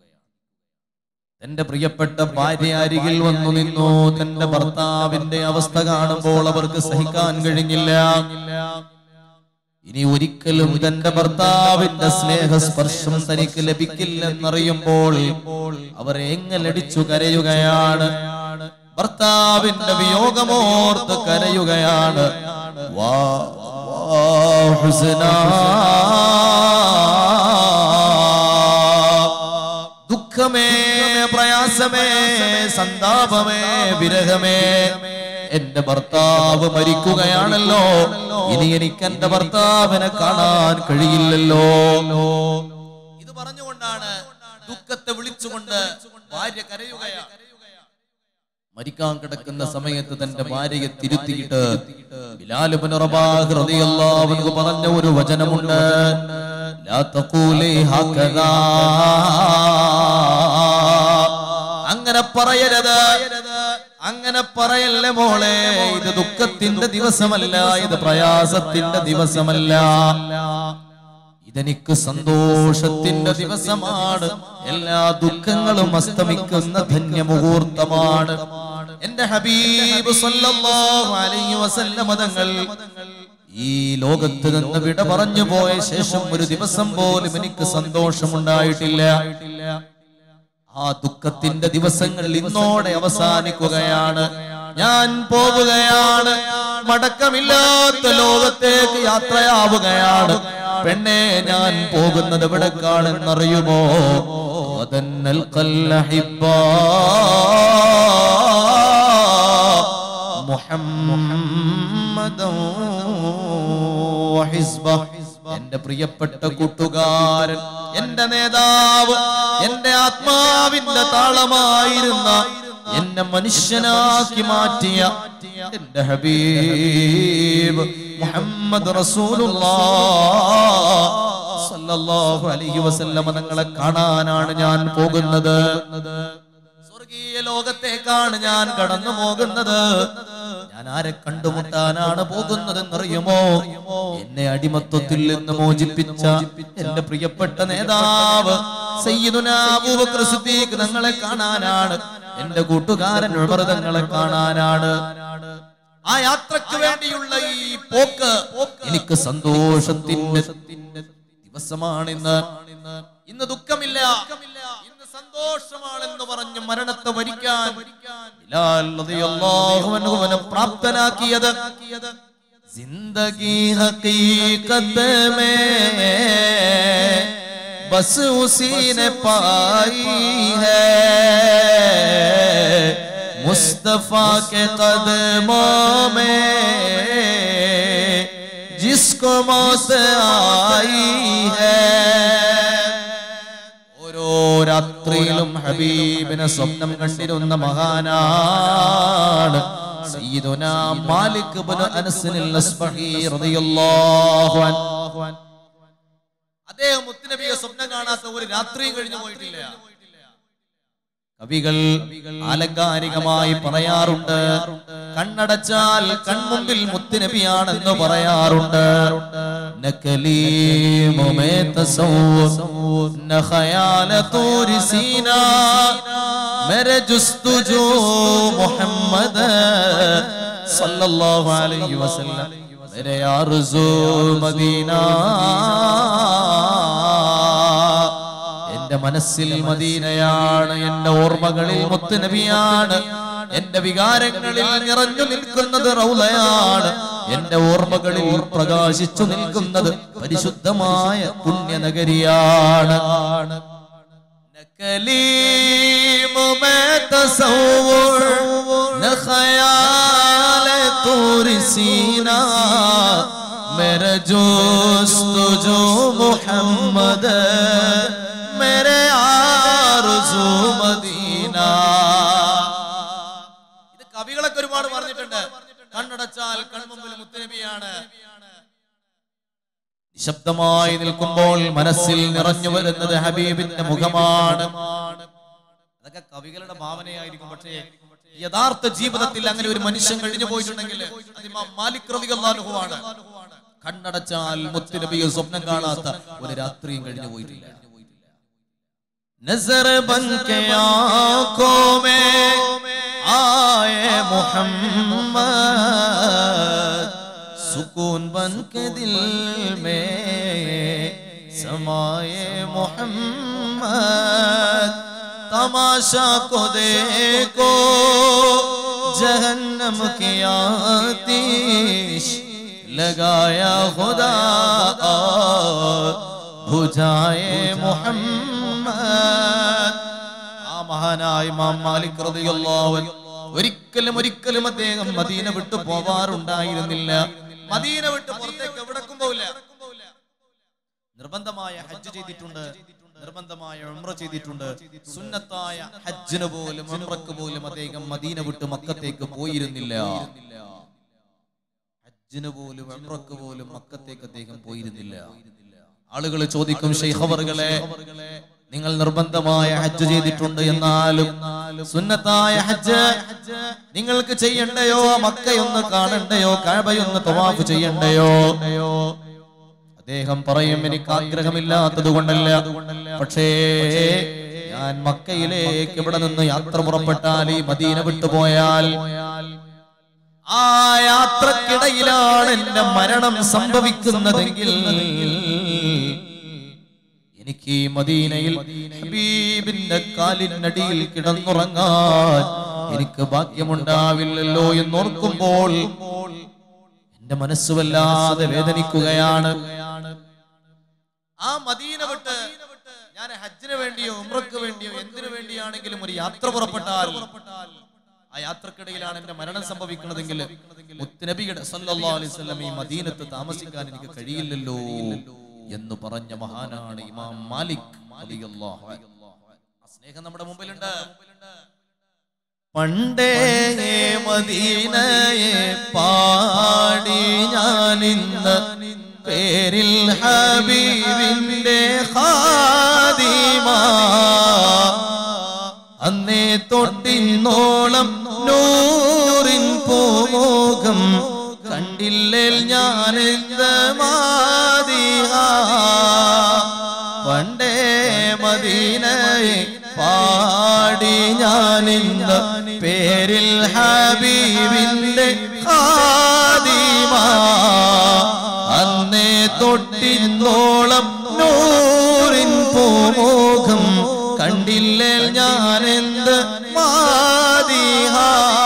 S2: തന്റെ പ്രിയപ്പെട്ട ഭാര്യ അരികിൽ വന്നു നിന്നു തന്റെ ഭർത്താവിന്റെ അവസ്ഥ കാണുമ്പോൾ അവർക്ക് സഹിക്കാൻ കഴിഞ്ഞില്ല ഇനി ഒരിക്കലും തന്റെ ഭർത്താവിന്റെ സ്നേഹസ്പർശം തനിക്ക് ലഭിക്കില്ലെന്നറിയുമ്പോൾ അവർ എങ്ങലടിച്ചു കരയുകയാണ് ഭർത്താവിന്റെ വിയോഗമോർത്ത് കരയുകയാണ് വാ വാ ഹുസ്നാ ദുഃഖമേ പ്രയാസമേ സന്താപമേ വിരഹമേ എന്റെ ഭർത്താവ് മരിക്കുകയാണല്ലോ ഇനി എനിക്ക് എന്റെ ഭർത്താവിനെ കാണാൻ കഴിയില്ലല്ലോ ഇത് പറഞ്ഞുകൊണ്ടാണ് ദുഃഖത്തെ വിളിച്ചുകൊണ്ട് ഭാര്യ കരയുകയാണ് മരിക്കാൻ കിടക്കുന്ന സമയത്ത് തന്റെ ഭാര്യയെ തിരുത്തിയിട്ട് ബിലാൽ ഇബ്നു റബാഹ് റളിയല്ലാഹു അൻഹു പറഞ്ഞ ഒരു വചനമുണ്ട് ലാ തഖൂലി ഹകദാ അങ്ങനെ പറയരുത് അങ്ങനെ പറയല്ലേ മോളെ ഇത് ദുഃഖത്തിന്റെ ദിവസമല്ല ഇത് പ്രയാസത്തിന്റെ ദിവസമല്ല ഇതെനിക്ക് സന്തോഷത്തിന്റെ ദിവസമാണ് എല്ലാ ദുഃഖങ്ങളും അസ്തമിക്കുന്ന ധന്യമുഹൂർത്തമാണ് എന്റെ ഹബീബ് സല്ലല്ലാഹു അലൈഹി വസല്ലമ തങ്ങൾ ഈ ലോകത്ത് നിന്ന് വിട പറഞ്ഞു പോയ ശേഷം ഒരു ദിവസം പോലും എനിക്ക് സന്തോഷമുണ്ടായിട്ടില്ല ആ ദുഃഖത്തിന്റെ ദിവസങ്ങൾ ഇന്നോടെ അവസാനിക്കുകയാണ് ഞാൻ പോവുകയാണ് മടക്കമില്ലാത്ത ലോകത്തേക്ക് യാത്രയാവുകയാണ് പെണ്ണെ ഞാൻ പോകുന്നത് എവിടേക്കാണെന്നറിയുമോ അതന്നൽ എന്റെ പ്രിയപ്പെട്ട കൂട്ടുകാരൻ എന്റെ നേതാവ് എന്റെ ആത്മാവിന്റെ താളമായിരുന്ന എന്നെ മനുഷ്യനാക്കി മാറ്റിയ എന്റെ ഹബീബ് മുഹമ്മദ് റസൂലുള്ളാഹി അലൈഹി വസല്ലമ തങ്ങളെ കാണാനാണ് ഞാൻ പോകുന്നത് സ്വർഗീയ ലോകത്തേക്കാണ് ഞാൻ കടന്നു പോകുന്നത് ഞാൻ ആരെ കണ്ടുമുട്ടാനാണ് പോകുന്നതെന്നറിയുമോ എന്നെ അടിമത്വത്തിൽ നിന്ന് മോചിപ്പിച്ച എന്റെ പ്രിയപ്പെട്ട നേതാവ് സയ്യിദുനാ അബൂബക്കർ സിദ്ദീഖ് തങ്ങളെ കാണാനാണ് എന്റെ കൂട്ടുകാരൻ ഉമർ തങ്ങളെ കാണാനാണ് ആ യാത്രക്ക് വേണ്ടിയുള്ള ഈ പോക്ക് എനിക്ക് സന്തോഷത്തിന്റെ ദിവസമാണ് ഇന്ന് ഇന്ന് ദുഃഖമില്ല ഇന്ന് സന്തോഷമാണെന്ന് പറഞ്ഞ് മരണത്തെ വരിക്കാൻ ബിലാൽ റളിയല്ലാഹു അൻഹു അവനെ പ്രാപ്തനാക്കിയത് जिंदगी हकीकत में बस उसी ने पाई है मुस्तफा के कदमों में जिसको मौत आई है ഓരോ രാത്രിയിലും ഹബീബിനെ സ്വപ്നം കണ്ടിരുന്ന മഹാനാണ് സയ്യിദുനാ മാലിക് ഇബ്നു അനസിനിൽ അസ്ബഹി റളിയല്ലാഹു അൻഹു അദ്ദേഹം മുത്തുനബിയെ സ്വപ്നം കാണാത്ത ഒരു രാത്രിയും കഴിഞ്ഞു പോയിട്ടില്ല കവികൾ ആലങ്കാരികമായി പറയാറുണ്ട് കണ്ണടച്ചാൽ കൺമുമ്പിൽ മുത്തുനബിയാണെന്ന് പറയാറുണ്ട് നകലീമു മേ തസവ്വുർ ന ഖയാല തൂരി സീനാ मेरे जुस्तुजू मोहम्मद सल्लल्लाहु अलैहि वसल्लम मेरे आरज़ू मदीना എന്റെ മനസ്സിൽ മദീനയാണ് എന്റെ ഓർമ്മകളിൽ മുത്തുനബിയാണ് എന്റെ വികാരങ്ങളിൽ നിറഞ്ഞു നിൽക്കുന്നത് റൗലയാണ് എന്റെ ഓർമ്മകളിൽ പ്രകാശിച്ചു നിൽക്കുന്നത് പരിശുദ്ധമായ പുണ്യനഗരിയാണ് نكليم ما تصور نخيال طور سينا मेरा جستجو محمد मेरे ആർസു മദീന ഇത് കവികളൊക്കെ ഒരുപാട് പറഞ്ഞിട്ടുണ്ട് കണ്ണടച്ചാൽ കൺമുമ്പിൽ മുത്തുനബിയാണ് നിശബ്ദമായി നിൽക്കുമ്പോൾ മനസ്സിൽ നിറഞ്ഞു വരുന്നത് ഹബീബിന്റെ മുഖമാണ് അതൊക്കെ കവികളുടെ ഭാവനയായിരിക്കും പക്ഷേ യഥാർത്ഥ ജീവിതത്തിൽ അങ്ങനെ ഒരു മനുഷ്യൻ കഴിഞ്ഞു പോയിട്ടുണ്ടെങ്കിൽ അത് ഇമാം മാലിക് റളിയല്ലാഹു ആണ് കണ്ണടച്ചാൽ മുത്തുനബിയെ സ്വപ്നം കാണാത്ത ഒരു രാത്രിയും കഴിഞ്ഞു പോയിട്ടില്ല नजर बन के आंखों में आए मोहम्मद सुकून बन के दिल में समाए मोहम्मद तमाशा को देखो जहन्नम की आतिश लगाया खुदा और बुझाए മുഹമ്മദ് ആ മഹാനായ ഇമാം മാലിക് റളിയല്ലാഹു അൻഹു ഒരിക്കലും ഒരിക്കലും അദ്ദേഹം മദീന വിട്ടു പോവാറുണ്ടായിരുന്നില്ല മദീന വിട്ട് പുറത്തേക്ക് എവിടേക്കും പോവില്ല നിർബന്ധമായ ഹജ്ജ് ചെയ്തിട്ടുണ്ട് നിർബന്ധമായ ഉംറ ചെയ്തിട്ടുണ്ട് സുന്നത്തായ ഹജ്ജിന് പോലും ഉംറക്ക് പോലും അദ്ദേഹം മദീന വിട്ട് മക്കത്തേക്ക് പോയിരുന്നില്ല ഹജ്ജിന് പോലും ഉംറക്ക് പോലും മക്കത്തേക്ക് അദ്ദേഹം പോയിരുന്നില്ല ആളുകൾ ചോദിക്കും ഷെയ്ഖവറുകളെ നിങ്ങൾ നിർബന്ധമായ ഹജ്ജ് ചെയ്തിട്ടുണ്ട് എന്നാലും സുന്നത്തായ ഹജ്ജ് നിങ്ങൾക്ക് ചെയ്യണ്ടയോ മക്കയൊന്ന് കാണണ്ടയോ കഴബയൊന്ന് തവാഫ് ചെയ്യണ്ടയോ അദ്ദേഹം പറയും എനിക്ക് ആഗ്രഹമില്ലാത്തത് കൊണ്ടല്ല പക്ഷേ ഞാൻ മക്കയിലേക്ക് ഇവിടെ നിന്ന് യാത്ര പുറപ്പെട്ടാൽ ഈ മദീന വിട്ടുപോയാൽ ആ യാത്രക്കിടയിലാണ് എന്റെ മരണം സംഭവിക്കുന്നതെങ്കിൽ എനിക്ക് ഈ മദീനയിൽ ഹബീബിന്റെ കാലിനടിയിൽ കിടന്നുറങ്ങാൻ എനിക്ക് ഭാഗ്യമുണ്ടാവില്ലല്ലോ എന്നോർക്കുമ്പോൾ എന്റെ മനസ്സ് വല്ലാതെ വേദനിക്കുകയാണ് ആ മദീന വിട്ട് ഞാൻ ഹജ്ജിന് വേണ്ടിയോ ഉമ്രക്ക് വേണ്ടിയോ എന്തിനു വേണ്ടിയാണെങ്കിലും ഒരു യാത്ര പുറപ്പെട്ടാൽ ആ യാത്രക്കിടയിലാണ് എന്റെ മരണം സംഭവിക്കുന്നതെങ്കിൽ മുത്തുനബിയുടെ സല്ലല്ലാഹു അലൈഹി വസല്ലം ഈ മദീനത്ത് താമസിക്കാൻ എനിക്ക് കഴിയില്ലല്ലോ എന്ന് പറഞ്ഞ മഹാനാണ് ഇമാം മാലിക് റളിയല്ലാഹു അൻഹു. ആ സ്നേഹം നമ്മുടെ മുമ്പിലുണ്ട് പണ്ടേ മദീനയെ പാടി ഞാനിന്ന് പേരിൽ ഹബീബിന്റെ ഖാദിമ അന്നേ തൊട്ടിന്നോളം നൂറിൻ പൂമുഖം കണ്ടില്ലേൽ ഞാൻ എന്ത് മാതിഹ പണ്ടേ മദീനയെ പാടി ഞാനിന്ന് പേരിൽ ഹബീബിന്റെ ഖാദിമ അന്നേ തൊട്ടിന്നോളം നൂറിൻ പൂമുഖം കണ്ടില്ലേ ഞാൻ എന്ത് മാതിഹ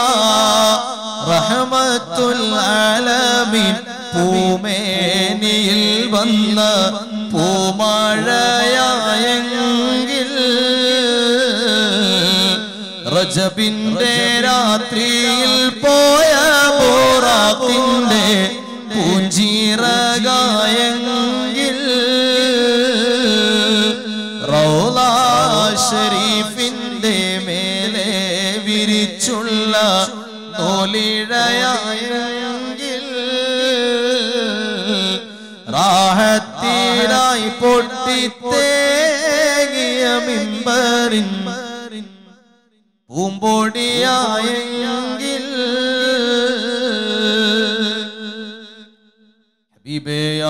S2: റഹ്മത്തുൽ ആലമീൻ പൂമേനിയിൽ വന്ന പൂമഴയായെങ്കിൽ റജബിന്റെ രാത്രിയിൽ പോയ ബോറാത്തിന്റെ പൂഞ്ചിറകായെങ്കിൽ റൗള ഷരീഫിന്റെ മേലെ വിരിച്ചുള്ള തോലിഴയായെങ്കിൽ റാഹത്തിനായി പൊട്ടിത്തേകിയ മിമ്പറിൻ പൂമ്പൊടിയായെങ്കിൽ ഹബീബേ യാ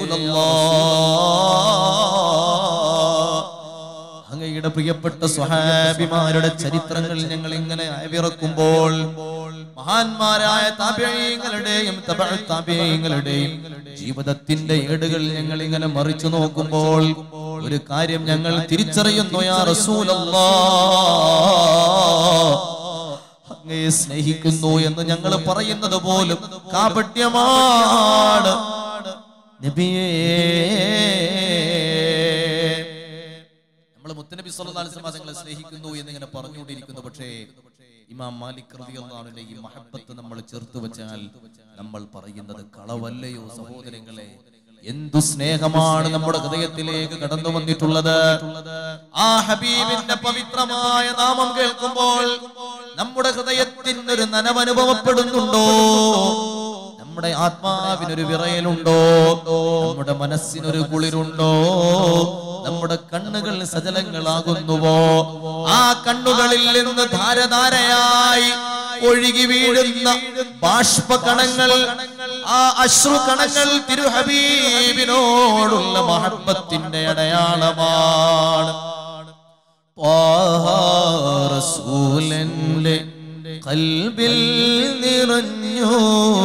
S2: റസൂലല്ലാഹ് അങ്ങയുടെ പ്രിയപ്പെട്ട സ്വഹാബിമാരുടെ ചരിത്രങ്ങൾ ഞങ്ങൾ ഇങ്ങനെ അയവിറക്കുമ്പോൾ മഹാന്മാരായ താപ്യങ്ങളുടെയും താപ്യങ്ങളുടെയും ജീവിതത്തിന്റെ ഏടുകൾ ഞങ്ങൾ ഇങ്ങനെ മറിച്ചു നോക്കുമ്പോൾ ഒരു കാര്യം ഞങ്ങൾ തിരിച്ചറിയുന്നു യാ റസൂലല്ലാ അങ്ങയെ സ്നേഹിക്കുന്നു എന്ന് ഞങ്ങൾ പറയുന്നത് പോലും കാപട്യമാണ് നബിയേ നമ്മൾ മുത്തനബി സല്ലല്ലാഹു അലൈഹി വസല്ലം തങ്ങളെ സ്നേഹിക്കുന്നു എന്ന് ഇങ്ങനെ പറഞ്ഞുകൊണ്ടിരിക്കുന്നു പക്ഷേ ഇമാം മാലിക് റളിയല്ലാഹുവിന്റെ ഈ മഹബത്ത് നമ്മൾ ചേർത്ത് വെച്ചാൽ നമ്മൾ പറയുന്നത് കളവല്ലയോ സഹോദരങ്ങളെ എന്തു സ്നേഹമാണ് നമ്മുടെ ഹൃദയത്തിലേക്ക് കടന്നു വന്നിട്ടുള്ളത് ആ ഹബീബിന്റെ പവിത്രമായ നാമം കേൾക്കുമ്പോൾ നമ്മുടെ ഹൃദയത്തിന് ഒരു നനവനുഭവപ്പെടുന്നുണ്ടോ നമ്മുടെ ആത്മാവിനൊരു വിറയലുണ്ടോ നമ്മുടെ മനസ്സിനൊരു കുളിരുണ്ടോ നമ്മുടെ കണ്ണുകൾ സജലങ്ങളാകുന്നുവോ ആ കണ്ണുകളിൽ നിന്ന് ധാരധാരയായി ഒഴുകി വീഴുന്ന ബാഷ്പകണങ്ങൾ ആ അശ്രുകണങ്ങൾ തിരുഹബീബിനോടുള്ള മഹബത്തിന്റെ അടയാളമാണ് ത്വാഹ റസൂലന്റെ കൽബിൽ നിറഞ്ഞു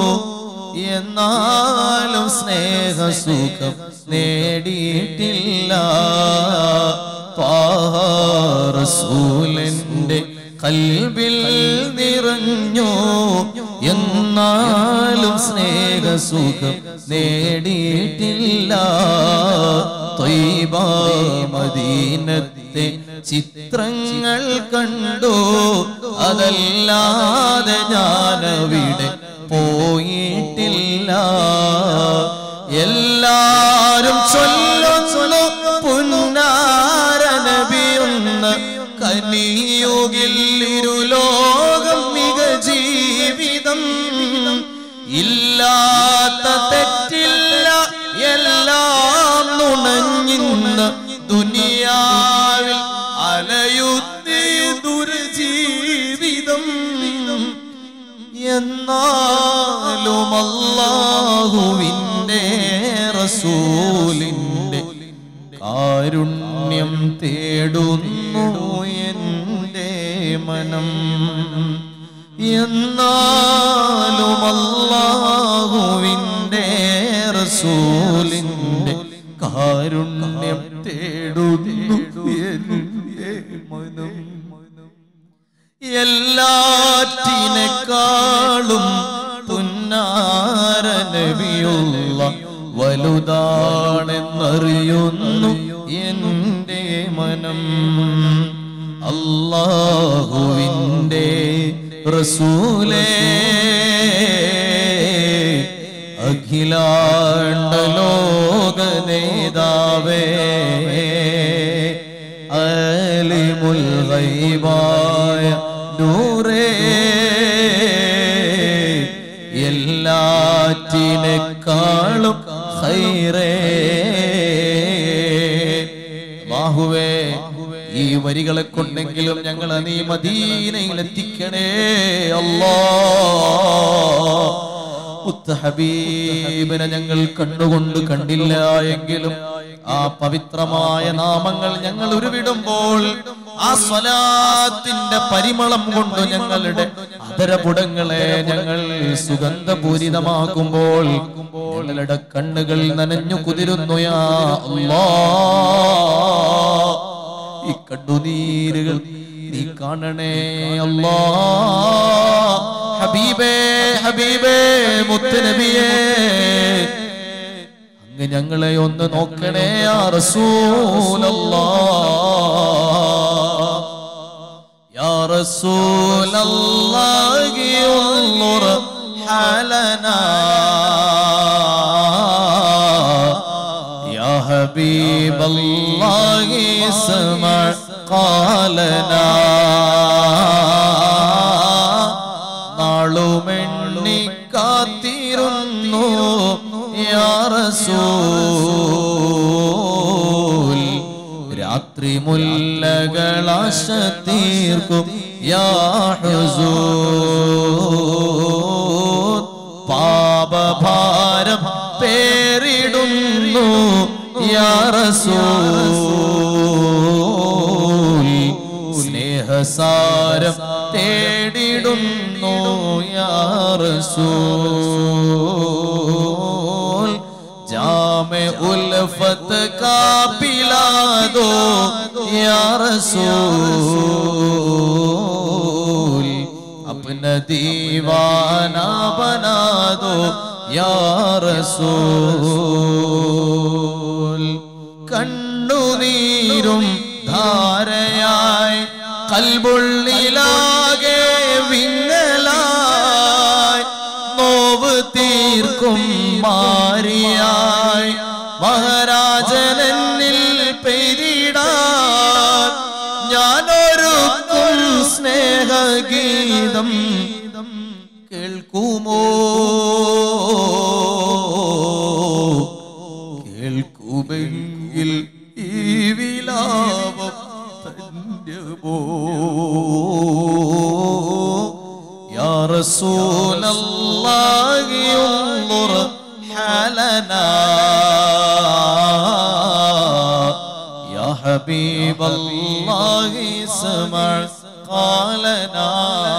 S2: എന്നാലും സ്നേഹസുഖം നേടിയിട്ടില്ല ത്വാഹ റസൂലന്റെ കൽബിൽ നിറഞ്ഞു എന്നാലും സ്നേഹസുഖം നേടിയിട്ടില്ല ത്വയ്ബ മദീനത്തെ ചിത്രങ്ങൾ കണ്ടു അതല്ലാതെ ഞാനവിടെ പോയിട്ടില്ല എല്ലാരും ചൊല്ലുന്നു പുന്നാര നബിയൊന്ന് കനിയുകിൽ ഇരുലോകം മിക ജീവിതം ഇല്ലാത്ത തെറ്റില്ല എല്ലാം നുണഞ്ഞിന്ന് ദുനിയാവിൽ അലയുത്തി ദുർജീവിതം എന്നാലും അല്ലാഹുവിൻ്റെ റസൂലിൻ്റെ കാരുണ്യം തേടുന്നു എൻ്റെ മനം എന്നാലും അല്ലാഹുവിൻ്റെ റസൂലിൻ്റെ കാരുണ്യം തേടുന്നു എല്ലാറ്റിനേക്കാളും പുന്നാര നബിയുള്ള വലുതാണെന്നറിയുന്നു എൻ്റെ മനം അള്ളാഹുവിൻ്റെ റസൂലേ അഖിലാണ്ട ലോക നേതാവേ അലിമുൽ ഗൈബായ നൂറേ എല്ലാറ്റിനേക്കാളും ഹൈറേ ബാഹുവേ ഈ വരികളെ കൊണ്ടെങ്കിലും ഞങ്ങൾ നീ മദീനയിൽ എത്തിക്കണേ അല്ലാ മുത്ത ഹബീബിനെ ഞങ്ങൾ കണ്ണുകൊണ്ട് കണ്ടില്ല എങ്കിലും ആ പവിത്രമായ നാമങ്ങൾ ഞങ്ങൾ ഉരുവിടുമ്പോൾ ആ സ്വലാത്തിന്റെ പരിമളം കൊണ്ട് ഞങ്ങളുടെ അതരപുടങ്ങളെ ഞങ്ങൾ സുഗന്ധപൂരിതമാക്കുമ്പോൾ ഞങ്ങളുടെ കണ്ണുകൾ നനഞ്ഞു കുതിരുന്നു യാ അല്ലാ ഈ കണ്ണുനീരുകൾ നീ കാണണേ അല്ലാ ഹബീബേ ഹബീബേ മുത്തുനബിയേ അങ്ങ് ഞങ്ങളെ ഒന്ന് നോക്കണേ യാ റസൂലല്ലാ യാ റസൂലല്ലാഹി ഉൻളുർ ഹാലനാ يا حبيب الله اسمع قالنا നാളുമെണ്ണി കാത്തിരുന്നു യാ റസൂൽ രാത്രി മുല്ലകളാശ തീർക്കും യാ ഹുസൂർ പാപഭാരം പേരിടുന്നു യാ റസൂൽ സ്നേഹസാരം തേടിടുന്നു യാ റസൂൽ ജാമെ ഉൽഫത്ത് കാ പിലാദോ യാ റസൂൽ अपना दीवाना बना दो या റസൂൽ കണ്ണുനീരും ധാരയായി കൽബുള്ളിലാകെ വിങ്ങലായി നോവ് തീർക്കും മാരിയായി മഹാരാജനെന്നിൽ പെയ്തിടാൻ ഞാനൊരുക്കും സ്നേഹഗീതം കേൾക്കുമോ കേൾക്കുമെങ്കിൽ ഈ വിലാപം ധന്യമോ യാ റസൂലല്ലാഹി ഉൻളുർ ഹാലനാ يا حبيب الله اسمع قالنا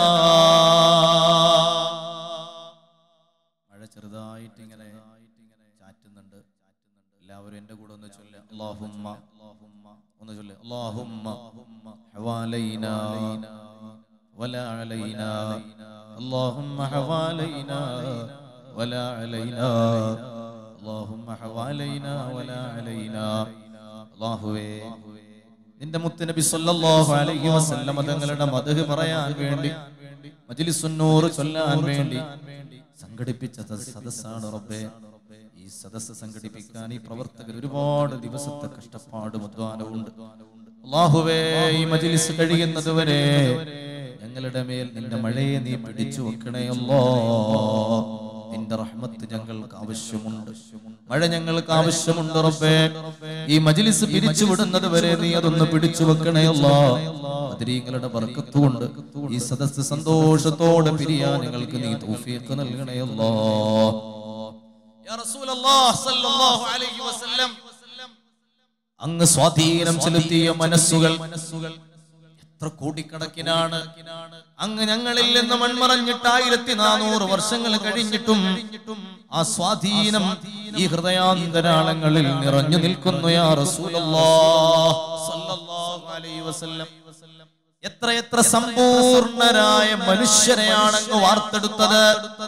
S2: മഴ ചെറുതായിട്ട് ഇങ്ങനെ ചാറ്റുന്നുണ്ട് എല്ലാവരും എന്റെ കൂടെ ഒന്ന് ചൊല്ല അല്ലാഹുമ്മ ഒന്ന് ചൊല്ല അല്ലാഹുമ്മ ഹവാലൈനാ ولا علينا اللهم حوالينا ولا علينا اللهم حوالينا ولا علينا അള്ളാഹുവേ നിന്റെ മുത്തുനബി സല്ലല്ലാഹു അലൈഹി വസല്ലമ തങ്ങളുടെ മദഹ് പറയാൻ വേണ്ടി മജ്ലിസുന്നൂർ ചൊല്ലാൻ വേണ്ടി സംഘടിപ്പിച്ച സദ- സദസ്സാണ് റബ്ബേ ഈ സദസ്സ് സംഘടിപ്പിക്കാൻ ഈ പ്രവർത്തകർ ഒരുപാട് ദിവസത്തെ കഷ്ടപ്പാടും അധ്വാനവും ഉണ്ട് അള്ളാഹുവേ ഈ മജ്ലിസ് കഴിയുന്നത് വരെ ഞങ്ങളുടെ മേൽ നിന്റെ മഴയെ നീ പിടിച്ചു വെക്കണേ അല്ലോ നിന്റെ റഹ്മത്ത് ഞങ്ങൾക്ക് ആവശ്യമുണ്ട് മഴ ഞങ്ങൾക്ക് ആവശ്യമുണ്ട് റബ്ബേ ഈ മജ്ലിസ് പിരിച്ചു വിടുന്നത് വരെ നീ അതൊന്ന് പിടിച്ചു വെക്കണേ അല്ലോ അതിരീങ്ങളുടെ ബർക്കത്തുകൊണ്ട് ഈ സദസ്സ് സന്തോഷത്തോടെ പിരിയാൻ ഞങ്ങൾക്ക് നീ തൗഫീഖ് നൽകണേ അല്ലോ യാ റസൂലല്ലാഹ് സല്ലല്ലാഹു അലൈഹി വസല്ലം അങ്ങ് സ്വാധീനം ചെലുത്തിയ മനസ്സുകൾ എത്ര കോടിക്കണക്കിനാണ് അങ്ങ് ഞങ്ങളിൽ നിന്ന് മൺമറഞ്ഞിട്ട് ആയിരത്തി നാനൂറ് വർഷങ്ങൾ കഴിഞ്ഞിട്ടും ആ സ്വാധീനം ഈ ഹൃദയാന്തരാളങ്ങളിൽ നിറഞ്ഞു നിൽക്കുന്നു യാ റസൂലല്ലാഹ് സല്ലല്ലാഹു അലൈഹി വസല്ലം എത്ര എത്ര സമ്പൂർണരായ മനുഷ്യരെയാണ് അങ്ങ് വാർത്തെടുത്തത്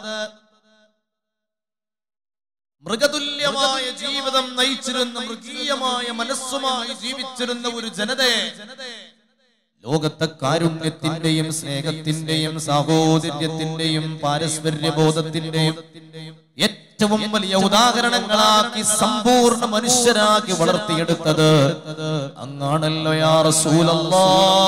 S2: മൃഗതുല്യമായ ജീവിതം നയിച്ചിരുന്ന മൃഗീയമായ മനസ്സുമായി ജീവിച്ചിരുന്ന ഒരു ജനതയെ ലോകത്തെ കാരുണ്യത്തിന്റെയും സ്നേഹത്തിന്റെയും സാഹോദര്യത്തിന്റെയും പാരസ്പര്യബോധത്തിന്റെയും ഏറ്റവും വലിയ ഉദാഹരണങ്ങളാക്കി സമ്പൂർണ്ണ മനുഷ്യരാക്കി വളർത്തിയെടുത്തത് അങ്ങാണല്ലോ യാ റസൂലല്ലാ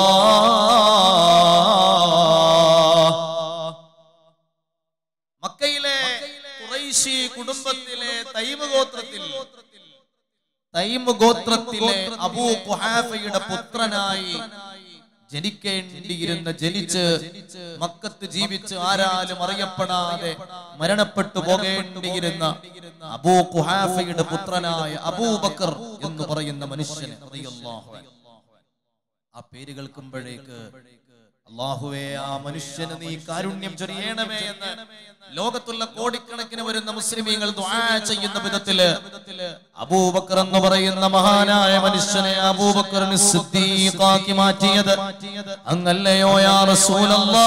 S2: മക്കയിലെ ഖുറൈശി കുടുംബത്തിലെ തൈമ ഗോത്രത്തിൽ തൈമ ഗോത്രത്തിലെ അബൂ ഖുഹാഫയുടെ പുത്രനായി ജനിക്കേണ്ടിയിരുന്ന ജനിച്ച് മക്കത്ത് ജീവിച്ച് ആരാലും അറിയപ്പെടാതെ മരണപ്പെട്ടു പോകേണ്ടിയിരുന്ന അബൂ ഖുഹാഫയുടെ പുത്രനായ അബൂബക്കർ എന്ന് പറയുന്ന മനുഷ്യന് റളിയല്ലാഹു അൻഹു. ആ പേര് കേൾക്കുമ്പോഴേക്ക് അള്ളാഹുവേ ആ മനുഷ്യന് നീ കാരുണ്യം ചൊരിയണമേ എന്ന് ലോകത്തുള്ള കോടിക്കണക്കിന് വരുന്ന മുസ്ലിമീങ്ങൾ ദുആ ചെയ്യുന്ന വിധത്തില് അബൂബക്കർ എന്ന് പറയുന്ന മഹാനായ മനുഷ്യനെ അബൂബക്കറിന് സിദ്ദീഖാക്കി മാറ്റിയത് അങ്ങല്ലയോ യാ റസൂലല്ലാ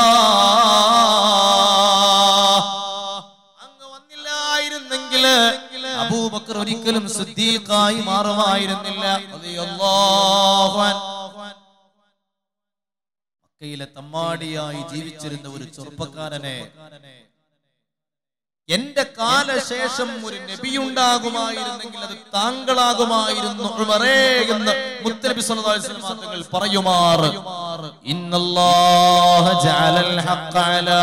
S2: അങ്ങ് വന്നില്ലായിരുന്നെങ്കിൽ അബൂബക്കർ ഒരിക്കലും സിദ്ദീഖായി മാറുമായിരുന്നില്ല റളിയല്ലാഹു അൻഹു. മക്കയിലെ തമ്മാടിയായി ജീവിച്ചിരുന്ന ഒരു ചെറുപ്പക്കാരനെ എന്റെ കാലശേഷം ഒരു നബിയുണ്ടാകുമായിരുന്നെങ്കിൽ അത് താങ്കളാകുമായിരുന്നു ഉമറേ എന്ന് മുത്തനബി സല്ലല്ലാഹു അലൈഹി വസല്ലം തങ്ങൾ പറയുമാറ് ഇന്നല്ലാഹ ജഅലൽ ഹഖ്ഖ അലാ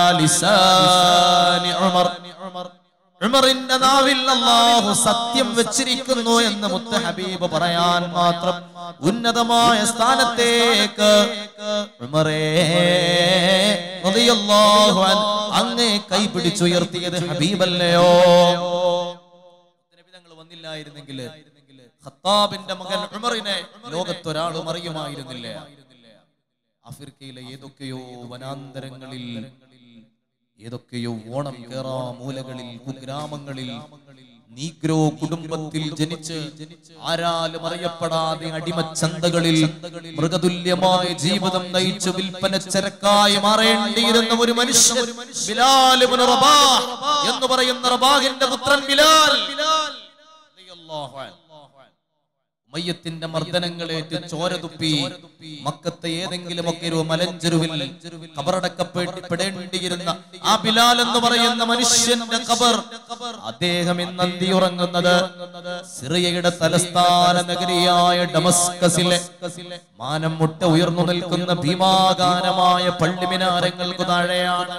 S2: ലിസാനി ഉമർ ഉമറിന്റെ നാവിൽ അല്ലാഹു സത്യം വെച്ചിരിക്കുന്നു എന്ന് മുത്ത ഹബീബ് പറയാൻ മാത്രം ഉന്നതമായ സ്ഥാനത്തേക്ക് ഉമറേ റളിയല്ലാഹു അൻഹു അങ്ങേ കൈ പിടിച്ചുയർത്തിയത് ഹബീബല്ലയോ നബി തങ്ങൾ വന്നില്ലായിരുന്നെങ്കിൽ ഖത്താബിന്റെ മകൻ ഉമറിനെ ലോകത്തൊരാളും അറിയുമായിരുന്നില്ല ആഫ്രിക്കയിലെ ഏതൊക്കെയോ വനാന്തരങ്ങളിൽ ഏതൊക്കെയോ ഓണം കേറാ മൂലകളിൽ കുഗ്രാമങ്ങളിൽ നീഗ്രോ കുടുംബത്തിൽ ജനിച്ച് ആരാലും അറിയപ്പെടാതെ അടിമച്ചന്തകളിൽ മൃഗതുല്യമായ ജീവിതം നയിച്ച് വിൽപ്പന ചരക്കായി മാറേണ്ടിയിരുന്ന ഒരു മനുഷ്യൻ ബിലാൽ ഇബ്നു റബാഹ് എന്ന് പറയുന്ന റബാഹിന്റെ പുത്രൻ ബിലാൽ റളിയല്ലാഹു അൻഹു. ഉമയ്യത്തിന്റെ മർദ്ദനങ്ങളേറ്റ് ചോര തുപ്പി മക്കത്തെ ഏതെങ്കിലും ഒക്കെ ഒരു മലഞ്ചെരുവിൽ കബറടക്കപ്പെടേണ്ടിയിരുന്ന ആ ബിലാൽ എന്ന് പറയുന്ന മനുഷ്യന്റെ കബർ അദ്ദേഹം ഇന്ന് അന്തി ഉറങ്ങുന്നത് സിറിയയുടെ തലസ്ഥാന നഗരിയായ ഡമസ്കസിലെ മാനം മുട്ട ഉയർന്നു നിൽക്കുന്ന ഭീമാകാരമായ പള്ളിമിനാരങ്ങൾക്ക് താഴെയാണ്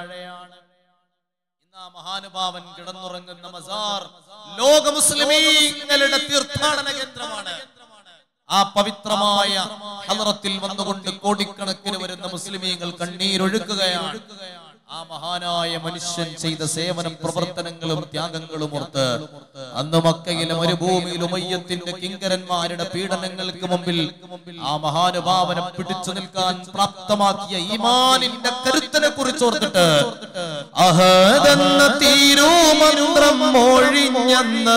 S2: ഇന്ന് ആ മഹാനുഭാവൻ കിടന്നുറങ്ങുന്ന മസാർ ലോക മുസ്ലിമീങ്ങളുടെ തീർത്ഥാടന കേന്ദ്രമാണ് ആ പവിത്രമായ ഹലറത്തിൽ വന്നുകൊണ്ട് കോടിക്കണക്കിന് വരുന്ന മുസ്ലിമീങ്ങൾ കണ്ണീരൊഴുക്കുകയാണ് ആ മഹാനായ മനുഷ്യൻ ചെയ്ത സേവന പ്രവർത്തനങ്ങളും ത്യാഗങ്ങളും ഓർത്ത് അന്ന് മക്കയിലെ മരുഭൂമിയിൽ ഉമയ്യത്തിന്റെ കിങ്കരന്മാരുടെ പീഡനങ്ങൾക്ക് മുമ്പിൽ ആ മഹാനുഭാവനെ പിടിച്ചു നിൽക്കാൻ പ്രാപ്തമാക്കിയ ഈമാനിന്റെ കരുത്തിനെ കുറിച്ച് ഓർത്തിട്ട് അഹദെന്ന തീരുമന്ത്രം മൊഴിഞ്ഞെന്ന്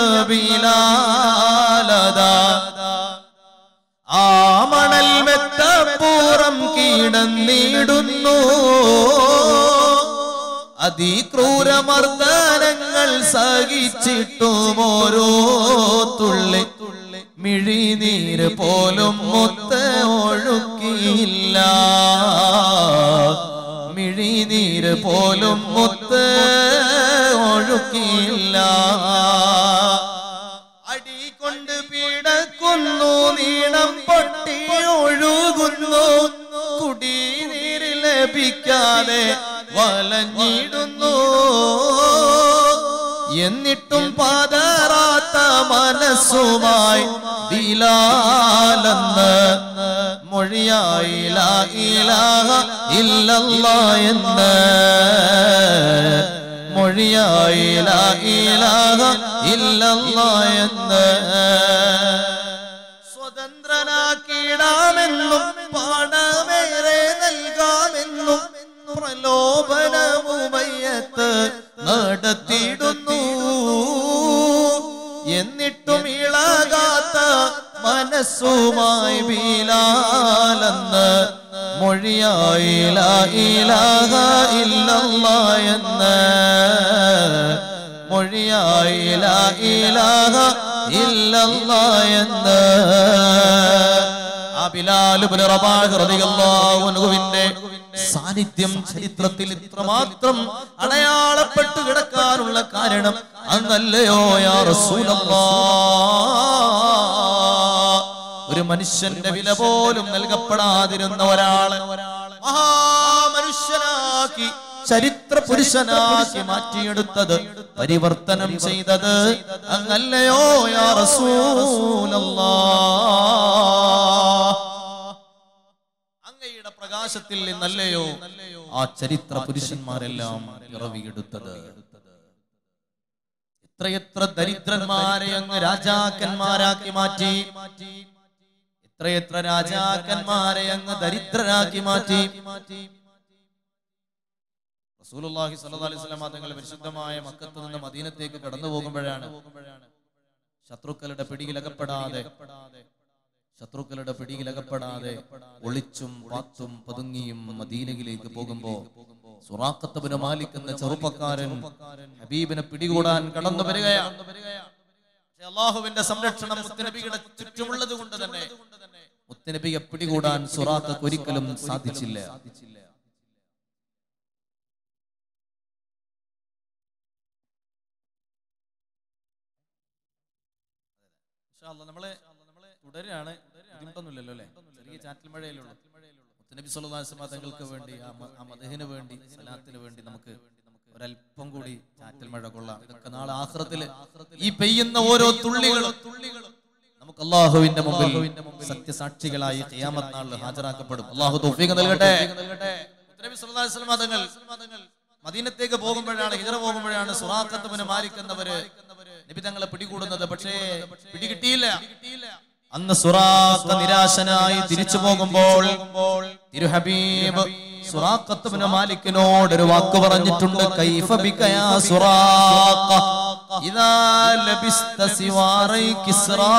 S2: ബിലാലത ആ മണൽ മെത്തപ്പൂറം കീടന്നിടുന്നു അതിക്രൂരമർദ്ദനങ്ങൾ സഹിച്ചിട്ടും ഓരോ തുള്ളി മിഴിനീര് പോലും മൊത്ത ഒഴുക്കിയില്ല മിഴിനീര് പോലും മൊത്ത ഒഴുക്കിയില്ല അടി കൊണ്ട് പീഡക്കുന്നു നീണം പൊട്ടി ഒഴുകുന്നു കുടിനീര് ലഭിക്കാതെ വലഞ്ഞിടുന്നു എന്നിട്ടും പതറാത്ത മനസ്സുമായി ബിലാലെന്ന് മൊഴിയായി ലാ ഇലാഹ ഇല്ലല്ലാ എന്ന് മൊഴിയായി ലാ ഇലാഹ ഇല്ലല്ലാ എന്ന് സ്വതന്ത്രനാക്കിയിടാമെന്നും പാടമേറെ നൽകാമെന്നും പ്രലോഭനമുമയത്ത് നടത്തിയിടുന്നു എന്നിട്ടും ഇളകാത്ത മനസ്സുമായി ബീലാലെന്ന് മൊഴിയായി ലാ ഇലാഹ ഇല്ലല്ലാഹ് എന്ന് മൊഴിയായി ലാ ഇലാഹ ഇല്ലല്ലാഹ് എന്ന് ആ ബിലാൽ ഇബ്നു റബാഹ് റളിയല്ലാഹു അൻഹുവിന്റെ സാന്നിധ്യം ചരിത്രത്തിൽ ഇത്രമാത്രം അടയാളപ്പെട്ട് കിടക്കാനുള്ള കാരണം അന്നല്ലയോ യാ റസൂലല്ലാഹ് ഒരു മനുഷ്യന്റെ വില പോലും നൽകപ്പെടാതിരുന്ന ഒരാള് മഹാമനുഷ്യനാക്കി ചരിത്ര പുരുഷനാക്കി മാറ്റിയെടുത്തത് പരിവർത്തനം ചെയ്തത് അങ്ങല്ലയോ യാ റസൂലല്ലാഹ് അങ്ങയുടെ പ്രകാശത്തിൽ നിന്നല്ലയോ ആ ചരിത്ര പുരുഷന്മാരെല്ലാം പിറവിയെടുത്തത് എത്രയെത്ര ദരിദ്രന്മാരെ അങ്ങ് രാജാക്കന്മാരാക്കി മാറ്റി എത്രയെത്ര രാജാക്കന്മാരെ അങ്ങ് ദരിദ്രരാക്കി മാറ്റി റസൂലുള്ളാഹി സ്വല്ലല്ലാഹി അലൈഹി വസല്ലം തങ്ങൾ പരിശുദ്ധമായ മക്കത്ത് നിന്ന് മദീനത്തേക്ക് കടന്നു പോകുമ്പോഴാണ് ശത്രുക്കളുടെ പിടിയിലകപ്പെടാതെ ശത്രുക്കളുടെ പിടിയിലകപ്പെടാതെ ഒളിച്ചും പാത്തും പതുങ്ങിയും മദീനയിലേക്ക് പോകുമ്പോ സുറാഖത്തബിന് മാലിക് എന്ന ചെറുപ്പക്കാരൻ ഹബീബിനെ പിടികൂടാൻ കടന്നു വരികയാണ് പക്ഷേ അള്ളാഹുവിന്റെ സംരക്ഷണം മുത്തനബിയുടെ ചുറ്റുമുള്ളത് കൊണ്ട് തന്നെ മുത്തനബിയെ പിടികൂടാൻ സുറാഖക്ക് ഒരിക്കലും സാധിച്ചില്ല ഇൻഷാ അല്ലാ, നമ്മള് തുടരാണ് ബുദ്ധിമുട്ടൊന്നുമില്ലല്ലോ അല്ലേ ചെറിയ ചാറ്റൽ മഴയല്ലേ ഉള്ളൂ മുത്തനബി സല്ലല്ലാഹു അലൈഹി വസല്ലം തങ്ങൾക്ക് വേണ്ടി ആ മ- ആ മദഹിന് വേണ്ടി സലാത്തിന് വേണ്ടി നമുക്ക് ഒരല്പം കൂടി ചാറ്റൽ മഴ കൊള്ളാം ഇതൊക്കെ നാളെ ആഖിറത്തില് ഈ പെയ്യുന്ന ഓരോ തുള്ളികളും നമുക്ക് അള്ളാഹുവിന്റെ മുമ്പിൽ സത്യസാക്ഷികളായി ഖിയാമത്ത് നാളിൽ ഹാജരാക്കപ്പെടും അള്ളാഹു തൗഫീഖ് നൽകട്ടെ മുത്തനബി സല്ലല്ലാഹു അലൈഹി വസല്ലം തങ്ങൾ മദീനത്തേക്ക് പോകുമ്പോഴാണ് ഹിജറ പോകുമ്പോഴാണ് സുറാഖത്തുബിന് മാലിക് എന്നവര് നബി തങ്ങളെ പിടികൂടുന്നത് പക്ഷേ പിടികിട്ടിയില്ല അന്ന് സുറാഖ നിരാശനായി തിരിച്ചു പോകുമ്പോൾ തിരുഹബീബ് സുറാഖത്തുബിന് മാലിക്കിനോട് ഒരു വാക്ക് പറഞ്ഞിട്ടുണ്ട് കൈഫ ബിക യാ സുറാഖ ഇദാ ലബിസ്ത സിവാറൈ കിസ്റാ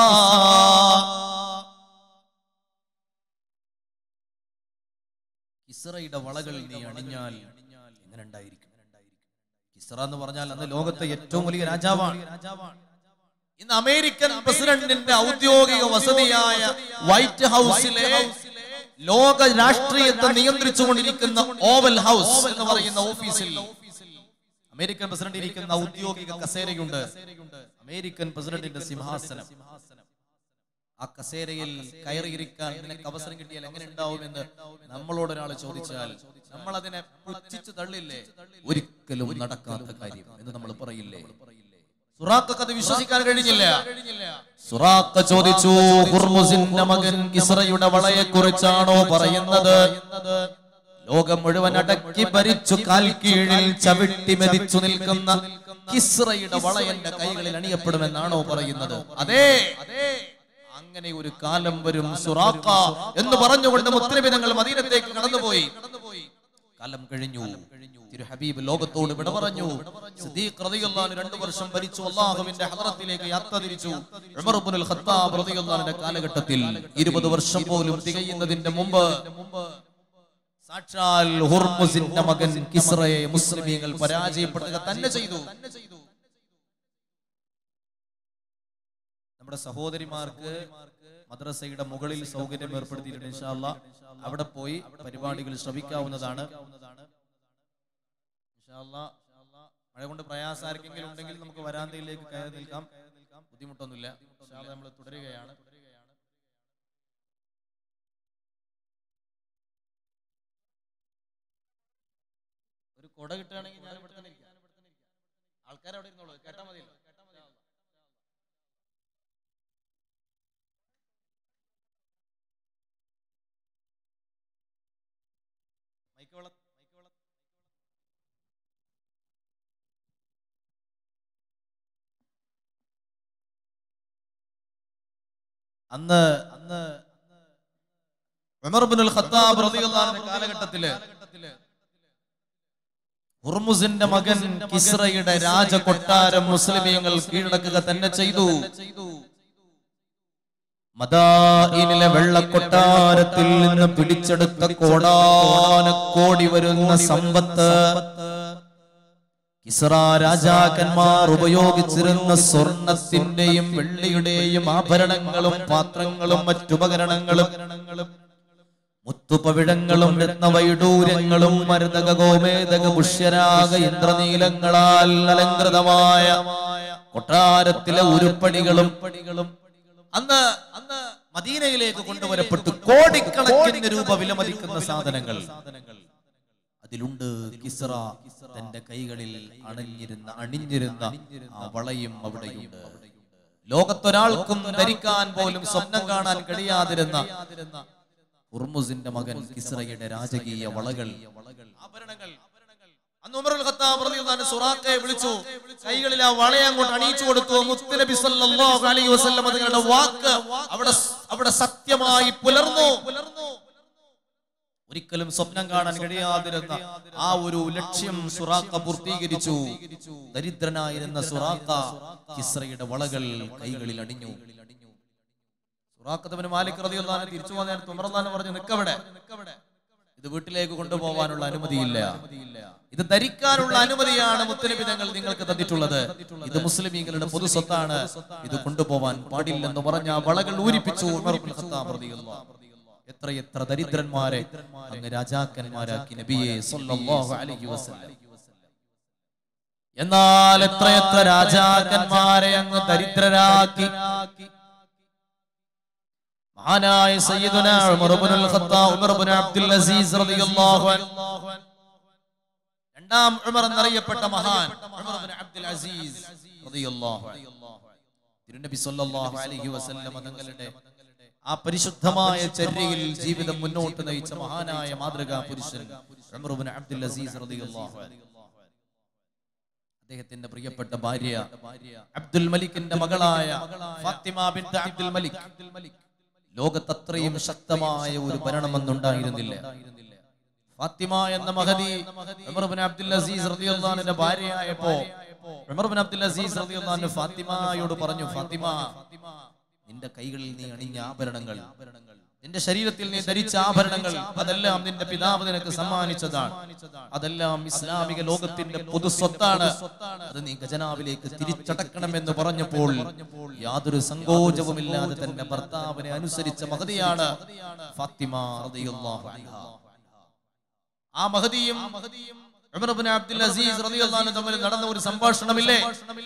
S2: കിസ്റയുടെ വളകൾ നീ അണിഞ്ഞാൽ എങ്ങനെ ഉണ്ടായിരിക്കും കിസ്റ എന്ന് പറഞ്ഞാൽ അന്ന് ലോകത്തെ ഏറ്റവും വലിയ രാജാവാണ് ഇന്ന് അമേരിക്കൻ പ്രസിഡന്റിന്റെ ഔദ്യോഗിക വസതിയായ വൈറ്റ് ഹൗസിലെ ലോക രാഷ്ട്രീയത്തെ നിയന്ത്രിച്ചുകൊണ്ടിരിക്കുന്ന ഓവൽ ഹൗസ് എന്ന് പറയുന്ന ഓഫീസിൽ അമേരിക്കൻ പ്രസിഡന്റ് ഇരിക്കുന്ന ഔദ്യോഗിക കസേരയുണ്ട് അമേരിക്കൻ പ്രസിഡന്റിന്റെ സിംഹാസനം ആ കസേരയിൽ കയറിയിരിക്കാൻ നിനക്ക് അവസരം കിട്ടിയാൽ എങ്ങനെ ഉണ്ടാവുമെന്ന് നമ്മളോട് ഒരാൾ ചോദിച്ചാൽ നമ്മൾ അതിനെ പുച്ഛിച്ചു തള്ളില്ലേ ഒരിക്കലും നടക്കാത്ത കാര്യം എന്ന് നമ്മൾ പറയില്ലേ സുറാഖക്ക് അത് വിശ്വസിക്കാൻ കഴിഞ്ഞില്ല സുറാഖ ചോദിച്ചു ഹുർമുസിന്റെ മകൻ കിസ്റയുടെ വളയെ കുറിച്ചാണോ പറയുന്നത് ലോകം മുഴുവൻ അടക്കി ഭരിച്ചു കാൽ കീഴിൽ ചവിട്ടി മെതിച്ചു നിൽക്കുന്ന കിസ്റയുടെ വള എന്റെ കൈകളിൽ അണിയപ്പെടുമെന്നാണോ പറയുന്നത് അതെ അങ്ങനെ ഒരു കാലം വരും സുറാഖ എന്ന് പറഞ്ഞുകൊണ്ട് മുത്തനബി തങ്ങൾ മദീനത്തേക്ക് കടന്നുപോയി കാലം കഴിഞ്ഞു തിരു ഹബീബ് ലോകത്തോട് വിട പറഞ്ഞു സിദ്ദീഖ് റളിയല്ലാഹു അൻഹു രണ്ടു വർഷം ഭരിച്ചു അള്ളാഹുവിന്റെ ഹദ്റത്തിലേക്ക് യാത്ര തിരിച്ചു ഉമർ ഇബ്നുൽ ഖത്താബ് റളിയല്ലാഹു അൻഹുവിന്റെ കാലഘട്ടത്തിൽ ഇരുപത് വർഷം പോലും തികയുന്നതിന്റെ മുമ്പ് സാക്ഷാൽ ഹുർമുസിന്റെ മകൻ കിസ്റയെ മുസ്ലിമീങ്ങൾ പരാജയപ്പെടുത്തുക തന്നെ ചെയ്തു നമ്മുടെ സഹോദരിമാർക്ക് മദ്രസയുടെ മുകളിൽ സൗകര്യം ഏർപ്പെടുത്തിയിട്ടുണ്ട് ഇൻഷാ അല്ലാ. അവിടെ പോയി പരിപാടികൾ ശ്രവിക്കാവുന്നതാണ് ഇൻഷാ അല്ലാ. മഴ കൊണ്ട് പ്രയാസം ആർക്കെങ്കിലും ഉണ്ടെങ്കിൽ നമുക്ക് വരാന്തയിലേക്ക് കയറി നിൽക്കാം ബുദ്ധിമുട്ടൊന്നുമില്ല നമ്മൾ തുടരുകയാണ് ഒരു കൊട കിട്ടുകയാണെങ്കിൽ ഞാൻ ഇവിടെ തന്നെ ഇരിക്കാം ആൾക്കാർ അവിടെ ഇരുന്നോളൂ കേട്ടാ മതിയല്ലോ മൈക്ക് വെള്ള മൈക്ക് വെള്ള അന്ന് അന്ന് ഉമർ ഇബ്നുൽ ഖത്താബ് റളിയല്ലാഹു അൻഹു കാലഘട്ടത്തില് ഹുർമുസിന്റെ മകൻ കിസ്റയുടെ രാജകൊട്ടാരം മുസ്ലിമീങ്ങൾ കീഴടക്കുക തന്നെ ചെയ്തു മദായിനിലെ വെള്ളക്കൊട്ടാരത്തിൽ നിന്ന് പിടിച്ചെടുത്ത കോടാനക്കോടി വരുന്ന സമ്പത്ത് ഇസ്ര രാജാക്കന്മാർ ഉപയോഗിച്ചിരുന്ന സ്വർണത്തിന്റെയും വെള്ളിയുടെയും ആഭരണങ്ങളും പാത്രങ്ങളും മറ്റുപകരണങ്ങളും മുത്തുപവിഴങ്ങളും രത്നവൈഡൂര്യങ്ങളും മരുതക ഗോമേതക പുഷ്യരാഗ ഇന്ദ്രനീലങ്ങളാൽ അലങ്കൃതമായ കൊട്ടാരത്തിലെ ഉരുപ്പടികളും അന്ന് അന്ന് മദീനയിലേക്ക് കൊണ്ടുവരപ്പെട്ടു കോടിക്കണക്കിന് രൂപ വിലമതിക്കുന്ന സാധനങ്ങൾ അതിലുണ്ട് കിസ്റ തന്റെ കൈകളിൽ അണഞ്ഞിരുന്ന അണിഞ്ഞിരുന്ന ആ വളയും അവിടെയുണ്ട് ലോകത്തൊരാൾക്കും ധരിക്കാൻ പോലും സ്വപ്നം കാണാൻ കഴിയാതിരുന്ന ഉർമുസിന്റെ മകൻ കിസ്റയുടെ രാജകീയ വളകൾ ആഭരണങ്ങൾ അന്ന് ഉമറുൽ ഖത്താബ് റളിയല്ലാഹു അൻഹു സുറാഖയെ വിളിച്ചു കൈകളിൽ ആ വളയെ അങ്ങോട്ട് അണിയിച്ചു കൊടുത്തു മുത്തുനബി സല്ലല്ലാഹു അലൈഹി വസല്ലം തങ്ങളുടെ വാക്ക് അവിടെ അവിടെ സത്യമായി പുലർന്നു ഒരിക്കലും സ്വപ്നം കാണാൻ കഴിയാതിരുന്ന ആ ഒരു ലക്ഷ്യം സുറാക്ക പൂർത്തീകരിച്ചു ദരിദ്രനായിരുന്ന സുറാക്ക കിസ്രയുടെ വളകൾ കൈകളിൽ അണിഞ്ഞു സുറാക്കത്തവന് മാലിക് റളിയല്ലാഹു അൻഹു തിരിച്ചു പോകാൻ നേരത്ത് ഉമർ റളിയല്ലാഹു അൻഹു പറഞ്ഞു നിക്കവിടെ ഇത് വീട്ടിലേക്ക് കൊണ്ടുപോകാനുള്ള അനുമതിയില്ല ഇത് ധരിക്കാനുള്ള അനുമതിയാണ് മുത്തനബി തങ്ങൾ നിങ്ങൾക്ക് തന്നിട്ടുള്ളത് ഇത് മുസ്ലിമീങ്ങളുടെ പൊതു സ്വത്താണ് ഇത് കൊണ്ടുപോവാൻ പാടില്ലെന്ന് പറഞ്ഞ ആ വളകൾ ഊരിപ്പിച്ചു ഉമർ ഇബ്നുൽ ഖത്താബ് റളിയല്ലാഹു അൻഹു. എത്ര എത്ര ദരിദ്രന്മാരെ അങ്ങ് രാജാക്കന്മാരാക്കി നബിയെ സല്ലല്ലാഹു അലൈഹി വസല്ലം എന്നാൽ എത്രയെത്ര രാജാക്കന്മാരെ അങ്ങ് ദരിദ്രരാക്കി മഹാനായ സയ്യിദുന ഉമർ ഇബ്നുൽ ഖത്താബ് ഉമർ ഇബ്നു അബ്ദുൽ അസീസ് റളിയല്ലാഹു അൻഹു രണ്ടാം ഉമർ എന്നറിയപ്പെട്ട മഹാൻ ഉമർ ഇബ്നു അബ്ദുൽ അസീസ് റളിയല്ലാഹു അൻഹു തിരുനബി സല്ലല്ലാഹു അലൈഹി വസല്ലം തങ്ങളുടെ ആ പരിശുദ്ധമായ ചര്യയിൽ ജീവിതം മുന്നോട്ട് നയിച്ച മഹാനായ മാതൃകാ പുരുഷൻ ഉമർ ഇബ്നു അബ്ദുൽ അസീസ് റളിയല്ലാഹു അൻഹു അദ്ദേഹത്തിന്റെ പ്രിയപ്പെട്ട ഭാര്യ അബ്ദുൽ മലിക്കിന്റെ മകളായ ഫാത്തിമ ബിൻത് അബ്ദുൽ മലിക് ലോകത്തത്രയും ശക്തമായ ഒരു ഭരണമൊന്നുണ്ടായിരുന്നില്ല ഫാത്തിമ എന്ന മഹദി ഉമർ ബിൻ അബ്ദുൽ അസീസ് റളിയല്ലാഹു അൻഹുവിന്റെ ഭാര്യയായപ്പോ ഉമർ ബിൻ അബ്ദുൽ അസീസ് റളിയല്ലാഹു അൻഹു ഫാത്തിമയോട് പറഞ്ഞു ഫാത്തിമ നിന്റെ കൈകളിൽ നീ അണിഞ്ഞ ആഭരണങ്ങൾ നിന്റെ ശരീരത്തിൽ നീ ധരിച്ച ആഭരണങ്ങൾ അതെല്ലാം നിന്റെ പിതാവ് നിനക്ക് സമ്മാനിച്ചതാണ് അതെല്ലാം ഇസ്ലാമിക ലോകത്തിന്റെ പൊതു സ്വത്താണ് അത് നീ ഖജനാവിലേക്ക് തിരിച്ചടക്കണമെന്ന് പറഞ്ഞപ്പോൾ യാതൊരു സങ്കോചവുമില്ലാതെ തന്റെ ഭർത്താവിനെ അനുസരിച്ച മഹതിയാണ് ഫാത്തിമ റളിയല്ലാഹു അൻഹാ ആ മഹദിയും ഉമർ ഇബ്നു അബ്ദുൽ അസീസ് റളിയല്ലാഹു അൻഹു തമ്മിൽ നടന്ന ഒരു സംഭാഷണമില്ലേ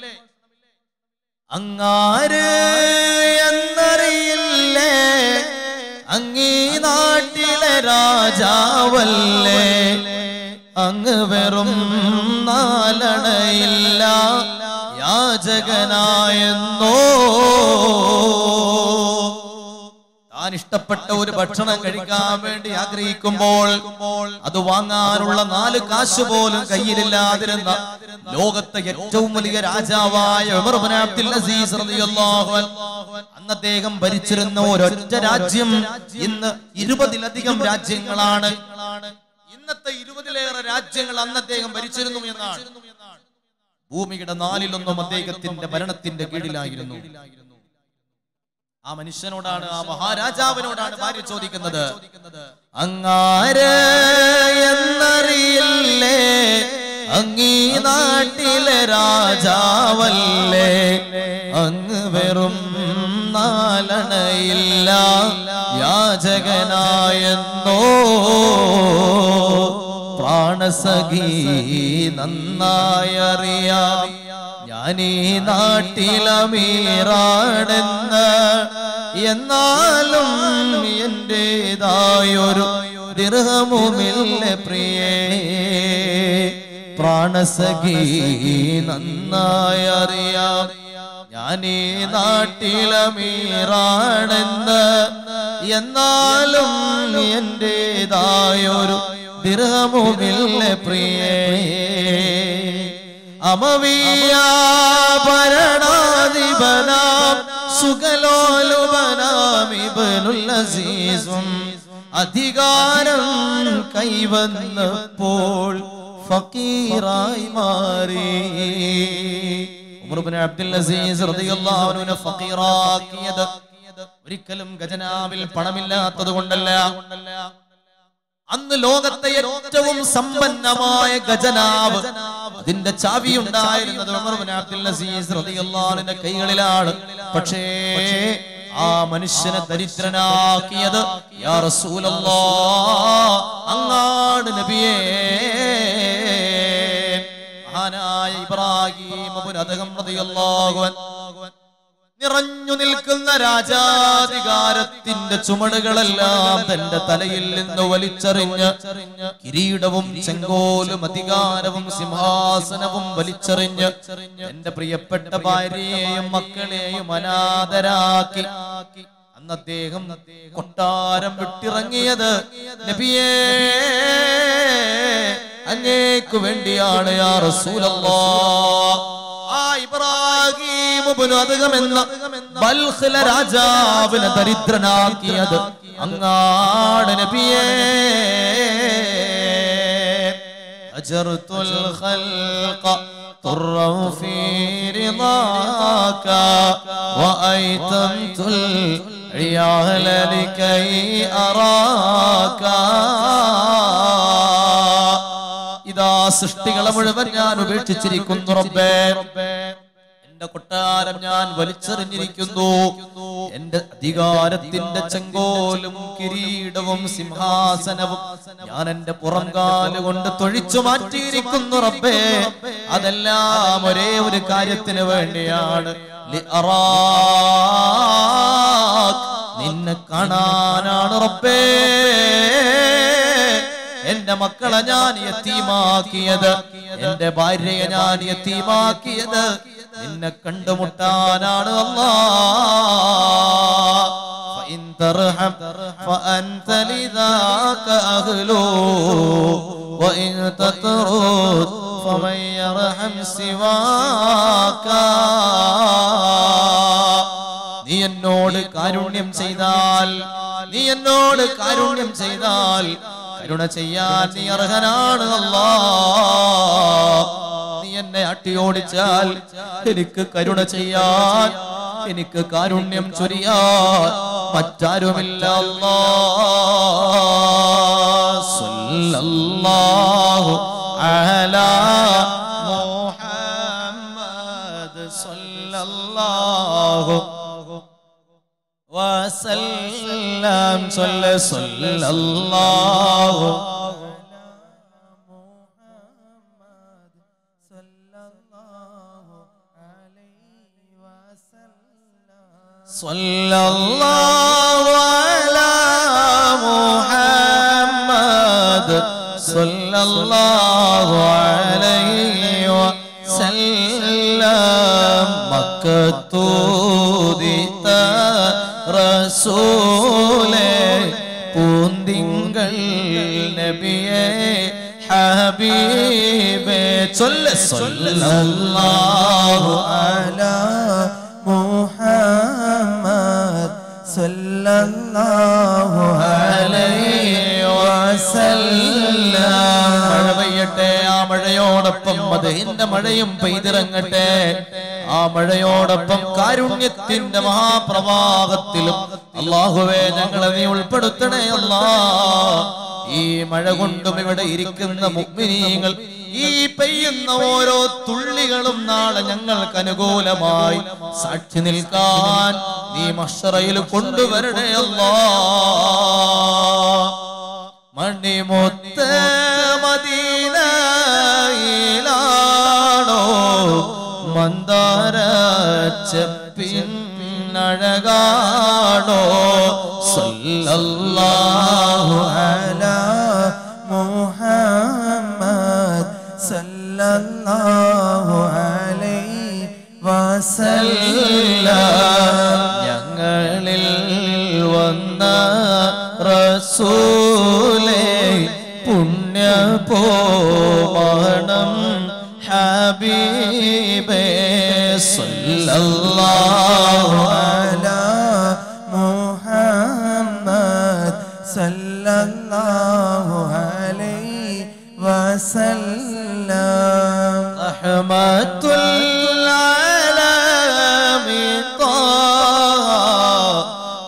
S2: അങ്ങാര് എന്നറിയില്ലേ അങ്ങീ നാട്ടിലെ രാജാവല്ലേ അങ്ങ് വെറും നാലണയില്ല യാചകനായെന്നോ താൻ ഇഷ്ടപ്പെട്ട ഒരു ഭക്ഷണം കഴിക്കാൻ വേണ്ടി ആഗ്രഹിക്കുമ്പോൾ അത് വാങ്ങാനുള്ള നാല് കാശ് പോലും കയ്യിലില്ലാതിരുന്ന ലോകത്തെ ഏറ്റവും വലിയ രാജാവായ ഉമർ ഇബ്നു അബ്ദുൽ അസീസ് റളിയല്ലാഹു അൻഹു അന്ന് അദ്ദേഹം ഭരിച്ചിരുന്ന ഒരൊറ്റ രാജ്യം ഇന്ന് ഇരുപതിലധികം രാജ്യങ്ങളാണ് ഇന്നത്തെ ഇരുപതിലേറെ രാജ്യങ്ങൾ അന്ന് അദ്ദേഹം ഭരിച്ചിരുന്നു എന്നാണ് ഭൂമിയുടെ നാലിലൊന്നും അദ്ദേഹത്തിന്റെ ഭരണത്തിന്റെ കീഴിലായിരുന്നു ആ മനുഷ്യനോടാണ് ആ മഹാരാജാവിനോടാണ് ഭാര്യ ചോദിക്കുന്നത് അങ്ങാര് എന്നറിയില്ലേ അങ്ങീ നാട്ടിലെ രാജാവല്ലേ അങ്ങ് വെറും നാലണയില്ല യാചകനായെന്നോ പ്രാണസഖി നന്നായറിയാം ഞാനീ നാട്ടിലമീറാണെന്ന് എന്നാലും എന്റേതായൊരു ദീർഘമുമില്ല പ്രിയേ പ്രാണസഖി നന്നായി അറിയാം ഞാനീ നാട്ടിലമീറാണെന്ന് എന്നാലും എന്റേതായൊരു ദീർഘമുമില്ല പ്രിയേ അമവീയാഭരണാധിപനാം സുഖലോലുപനാം ഇബ്നുൽ അസീസും അധികാരം കൈവന്നപ്പോൾ ഫക്കീറായി മാറി ഉമർ ഇബ്നു അബ്ദുൽ അസീസ് റളിയല്ലാഹു അൻഹു ഫക്കീറാക്കിയത് ഒരിക്കലും ഖജനാവിൽ പണമില്ലാത്തത് കൊണ്ടല്ല അന്ന് ലോകത്തെ ഏറ്റവും സമ്പന്നമായ ഖജനാവ് അതിന്റെ ചാവി ഉണ്ടായിരുന്നത് ഉമർ ബിൻ അബ്ദുൽ അസീസ് റളിയല്ലാഹുവിന്റെ കൈകളിലാണ് പക്ഷേ ആ മനുഷ്യനെ ദരിദ്രനാക്കിയത് യാ റസൂലല്ലാ അങ്ങാട് നബിയേ മഹാനായ ഇബ്രാഹിം ഇബ്നു അദ്ഹം റളിയല്ലാഹു അൻഹു നിറഞ്ഞു നിൽക്കുന്ന രാജാധികാരത്തിന്റെ ചുമടുകളെല്ലാം തന്റെ തലയിൽ നിന്ന് വലിച്ചെറിഞ്ഞ് കിരീടവും ചെങ്കോലും അധികാരവും സിംഹാസനവും വലിച്ചെറിഞ്ഞ് എന്റെ പ്രിയപ്പെട്ട ഭാര്യയെയും മക്കളെയും അനാഥരാക്കി അന്ന് അദ്ദേഹം കൊട്ടാരം വിട്ടിറങ്ങിയത് നബിയേ അങ്ങേക്ക് വേണ്ടിയാണ് യാ റസൂലല്ലാഹ് ആ ഇബ്രാഹിം ഇബ്നു അദ്ഹം എന്ന ബൽഖിലെ രാജാവിനെ ദരിദ്രനാക്കിയത് അങ്ങാട് നബിയേ അജർതുൽ ഖൽഖ طرا في رضاك وأيتمت العيال لكي أراك ഇതാ സൃഷ്ടികളെ മുഴുവൻ ഞാൻ ഉപേക്ഷിച്ചിരിക്കുന്നു റബ്ബേ എന്റെ കൊട്ടാരം ഞാൻ വലിച്ചെറിഞ്ഞിരിക്കുന്നു എന്റെ അധികാരത്തിന്റെ ചെങ്കോലും കിരീടവും സിംഹാസനവും ഞാൻ എന്റെ പുറം കാലുകൊണ്ട് തൊഴിച്ചു മാറ്റിയിരിക്കുന്നു റബ്ബേ അതെല്ലാം ഒരേ ഒരു കാര്യത്തിന് വേണ്ടിയാണ് ലിഅറാക്ക്. നിന്നെ കാണാനാണ് റബ്ബേ എന്റെ മക്കളെ ഞാൻ യത്തീമാക്കിയത് എന്റെ ഭാര്യയെ ഞാൻ യത്തീമാക്കിയത് നിന്നെ കണ്ടുമുട്ടാനാണ് അല്ലാ فإن ترحم فأنت لذاك أهل وإن تطرد فمن يرحم سواك നീ എന്നോട് കാരുണ്യം ചെയ്താൽ നീ എന്നോട് കാരുണ്യം ചെയ്താൽ കരുണ ചെയ്യാൻ നീ അർഹനാണ് അല്ലാ നീ എന്നെ അട്ടിയോടിച്ചാൽ എനിക്ക് കരുണ ചെയ്യാൻ എനിക്ക് കാരുണ്യം ചൊരിയാൻ മറ്റാരുമില്ല അല്ലാ സല്ലല്ലാഹു അലാ മുഹമ്മദ് സല്ലല്ലാഹു وسلم صلى صلى الله صلى الله على محمد صلى الله عليه وسلم മക്കത്തൂതിത്ത റസൂലേ പൂന്തിങ്കൾ നബിയെ ഹബീബേ ചൊല്ല സല്ലല്ലാഹു
S3: على محمد صلى الله عليه وسلم
S2: മഴ പെയ്യട്ടെ ആ മഴയോടൊപ്പം മതഹിന്റെ മഴയും പെയ്തിറങ്ങട്ടെ ആ മഴയോടൊപ്പം കാരുണ്യത്തിന്റെ മഹാപ്രവാഹത്തിലും അള്ളാഹുവേ ഞങ്ങളെ നീ ഉൾപ്പെടുത്തണേ അല്ലാ ഈ മഴ കൊണ്ടും ഇവിടെ ഇരിക്കുന്ന മുഗ്മിനീങ്ങൾ ഈ പെയ്യുന്ന ഓരോ തുള്ളികളും നാളെ ഞങ്ങൾക്ക് അനുകൂലമായി സാക്ഷി നിൽക്കാൻ നീ മഷറയിൽ കൊണ്ടുവരണേ അല്ലാ മണിമൊത്ത മദീനയിലാണോ മന്ദാര ചെപ്പിന്നഴകാണോ സല്ലല്ലാഹു
S3: على محمد صلى الله عليه وسلم
S2: ഞങ്ങളിൽ വന്ന റസൂലേ പുണ്യ പോമണം ഹബീബേ സല്ലല്ലാഹു
S3: على محمد صلى الله عليه وسلم
S2: رحمة العالم طه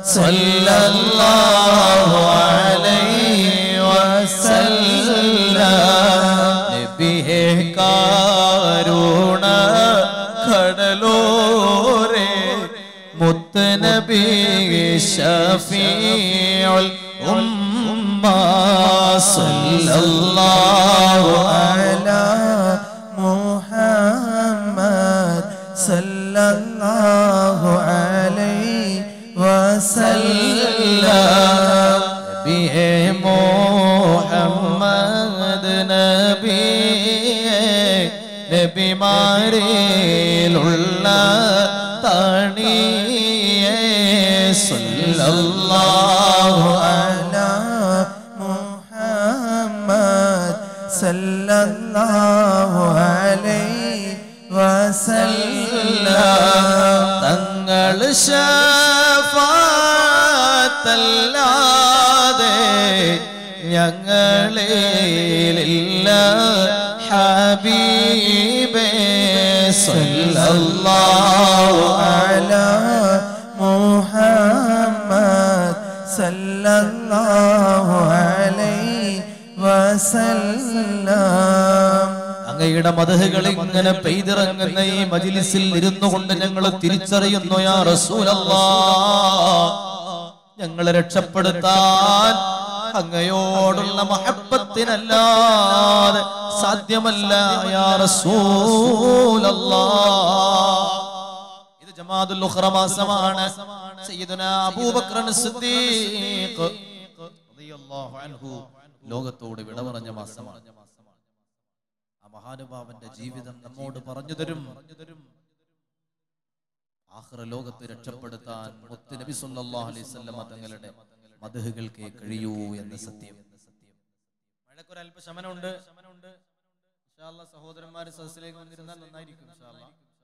S2: സല്ലല്ലാഹു അലൈഹി വസല്ലം നബിയെ കാരുണ കടലോരെ മുത്തനബി ഷഫീഉൽ ഉമ്മ സല്ലല്ലാഹു
S3: على محمد صلى الله عليه وسلم
S2: നബിയെ മുഹമ്മദ് നബിയെ നബിമാരിലുള്ള തണിയെ സല്ലല്ലാഹു
S3: على محمد صلى الله عليه وسلم
S2: തങ്ങൾ ഷഫാത്തല്ലാതെ ഞങ്ങളിലില്ല ഹബീബേ സല്ലല്ലാഹു
S3: على محمد صلى الله عليه وسلم
S2: അങ്ങയുടെ മതഹുകൾ ഇങ്ങനെ പെയ്തിറങ്ങുന്ന ഈ മജിലിസിൽ ഇരുന്നു കൊണ്ട് ഞങ്ങൾ തിരിച്ചറിയുന്നു യാ റസൂലല്ലാ ഞങ്ങളെ രക്ഷപ്പെടുത്താൻ അങ്ങയോടുള്ള മഹബത്തിനല്ലാതെ സാധ്യമല്ല യാ റസൂലല്ലാ ഇത് ജമാഅത്തുൽ ഉഖ്റ മാസമാണ് സയ്യിദുന അബൂബക്കർ സിദ്ദീഖ് റളിയല്ലാഹു അൻഹു ലോകത്തോട് വിട പറഞ്ഞ മാസമാണ് ആ മഹാനുഭാവന്റെ ജീവിതം നമ്മോട് പറഞ്ഞു തരും ആഖിറ ലോകത്ത് രക്ഷപ്പെടുത്താൻ മുത്ത് നബി സല്ലല്ലാഹു അലൈഹി വസല്ലം തങ്ങളുടെ മദഹുകൾക്ക് കഴിയൂ എന്ന സത്യം മഴക്കൊരു അല്പ ശമനമുണ്ട് ശമനമുണ്ട് സഹോദരന്മാര് സദസ്സിലേക്ക് വന്നിരുന്നാൽ നന്നായിരിക്കും ഇൻഷാ അല്ലാ.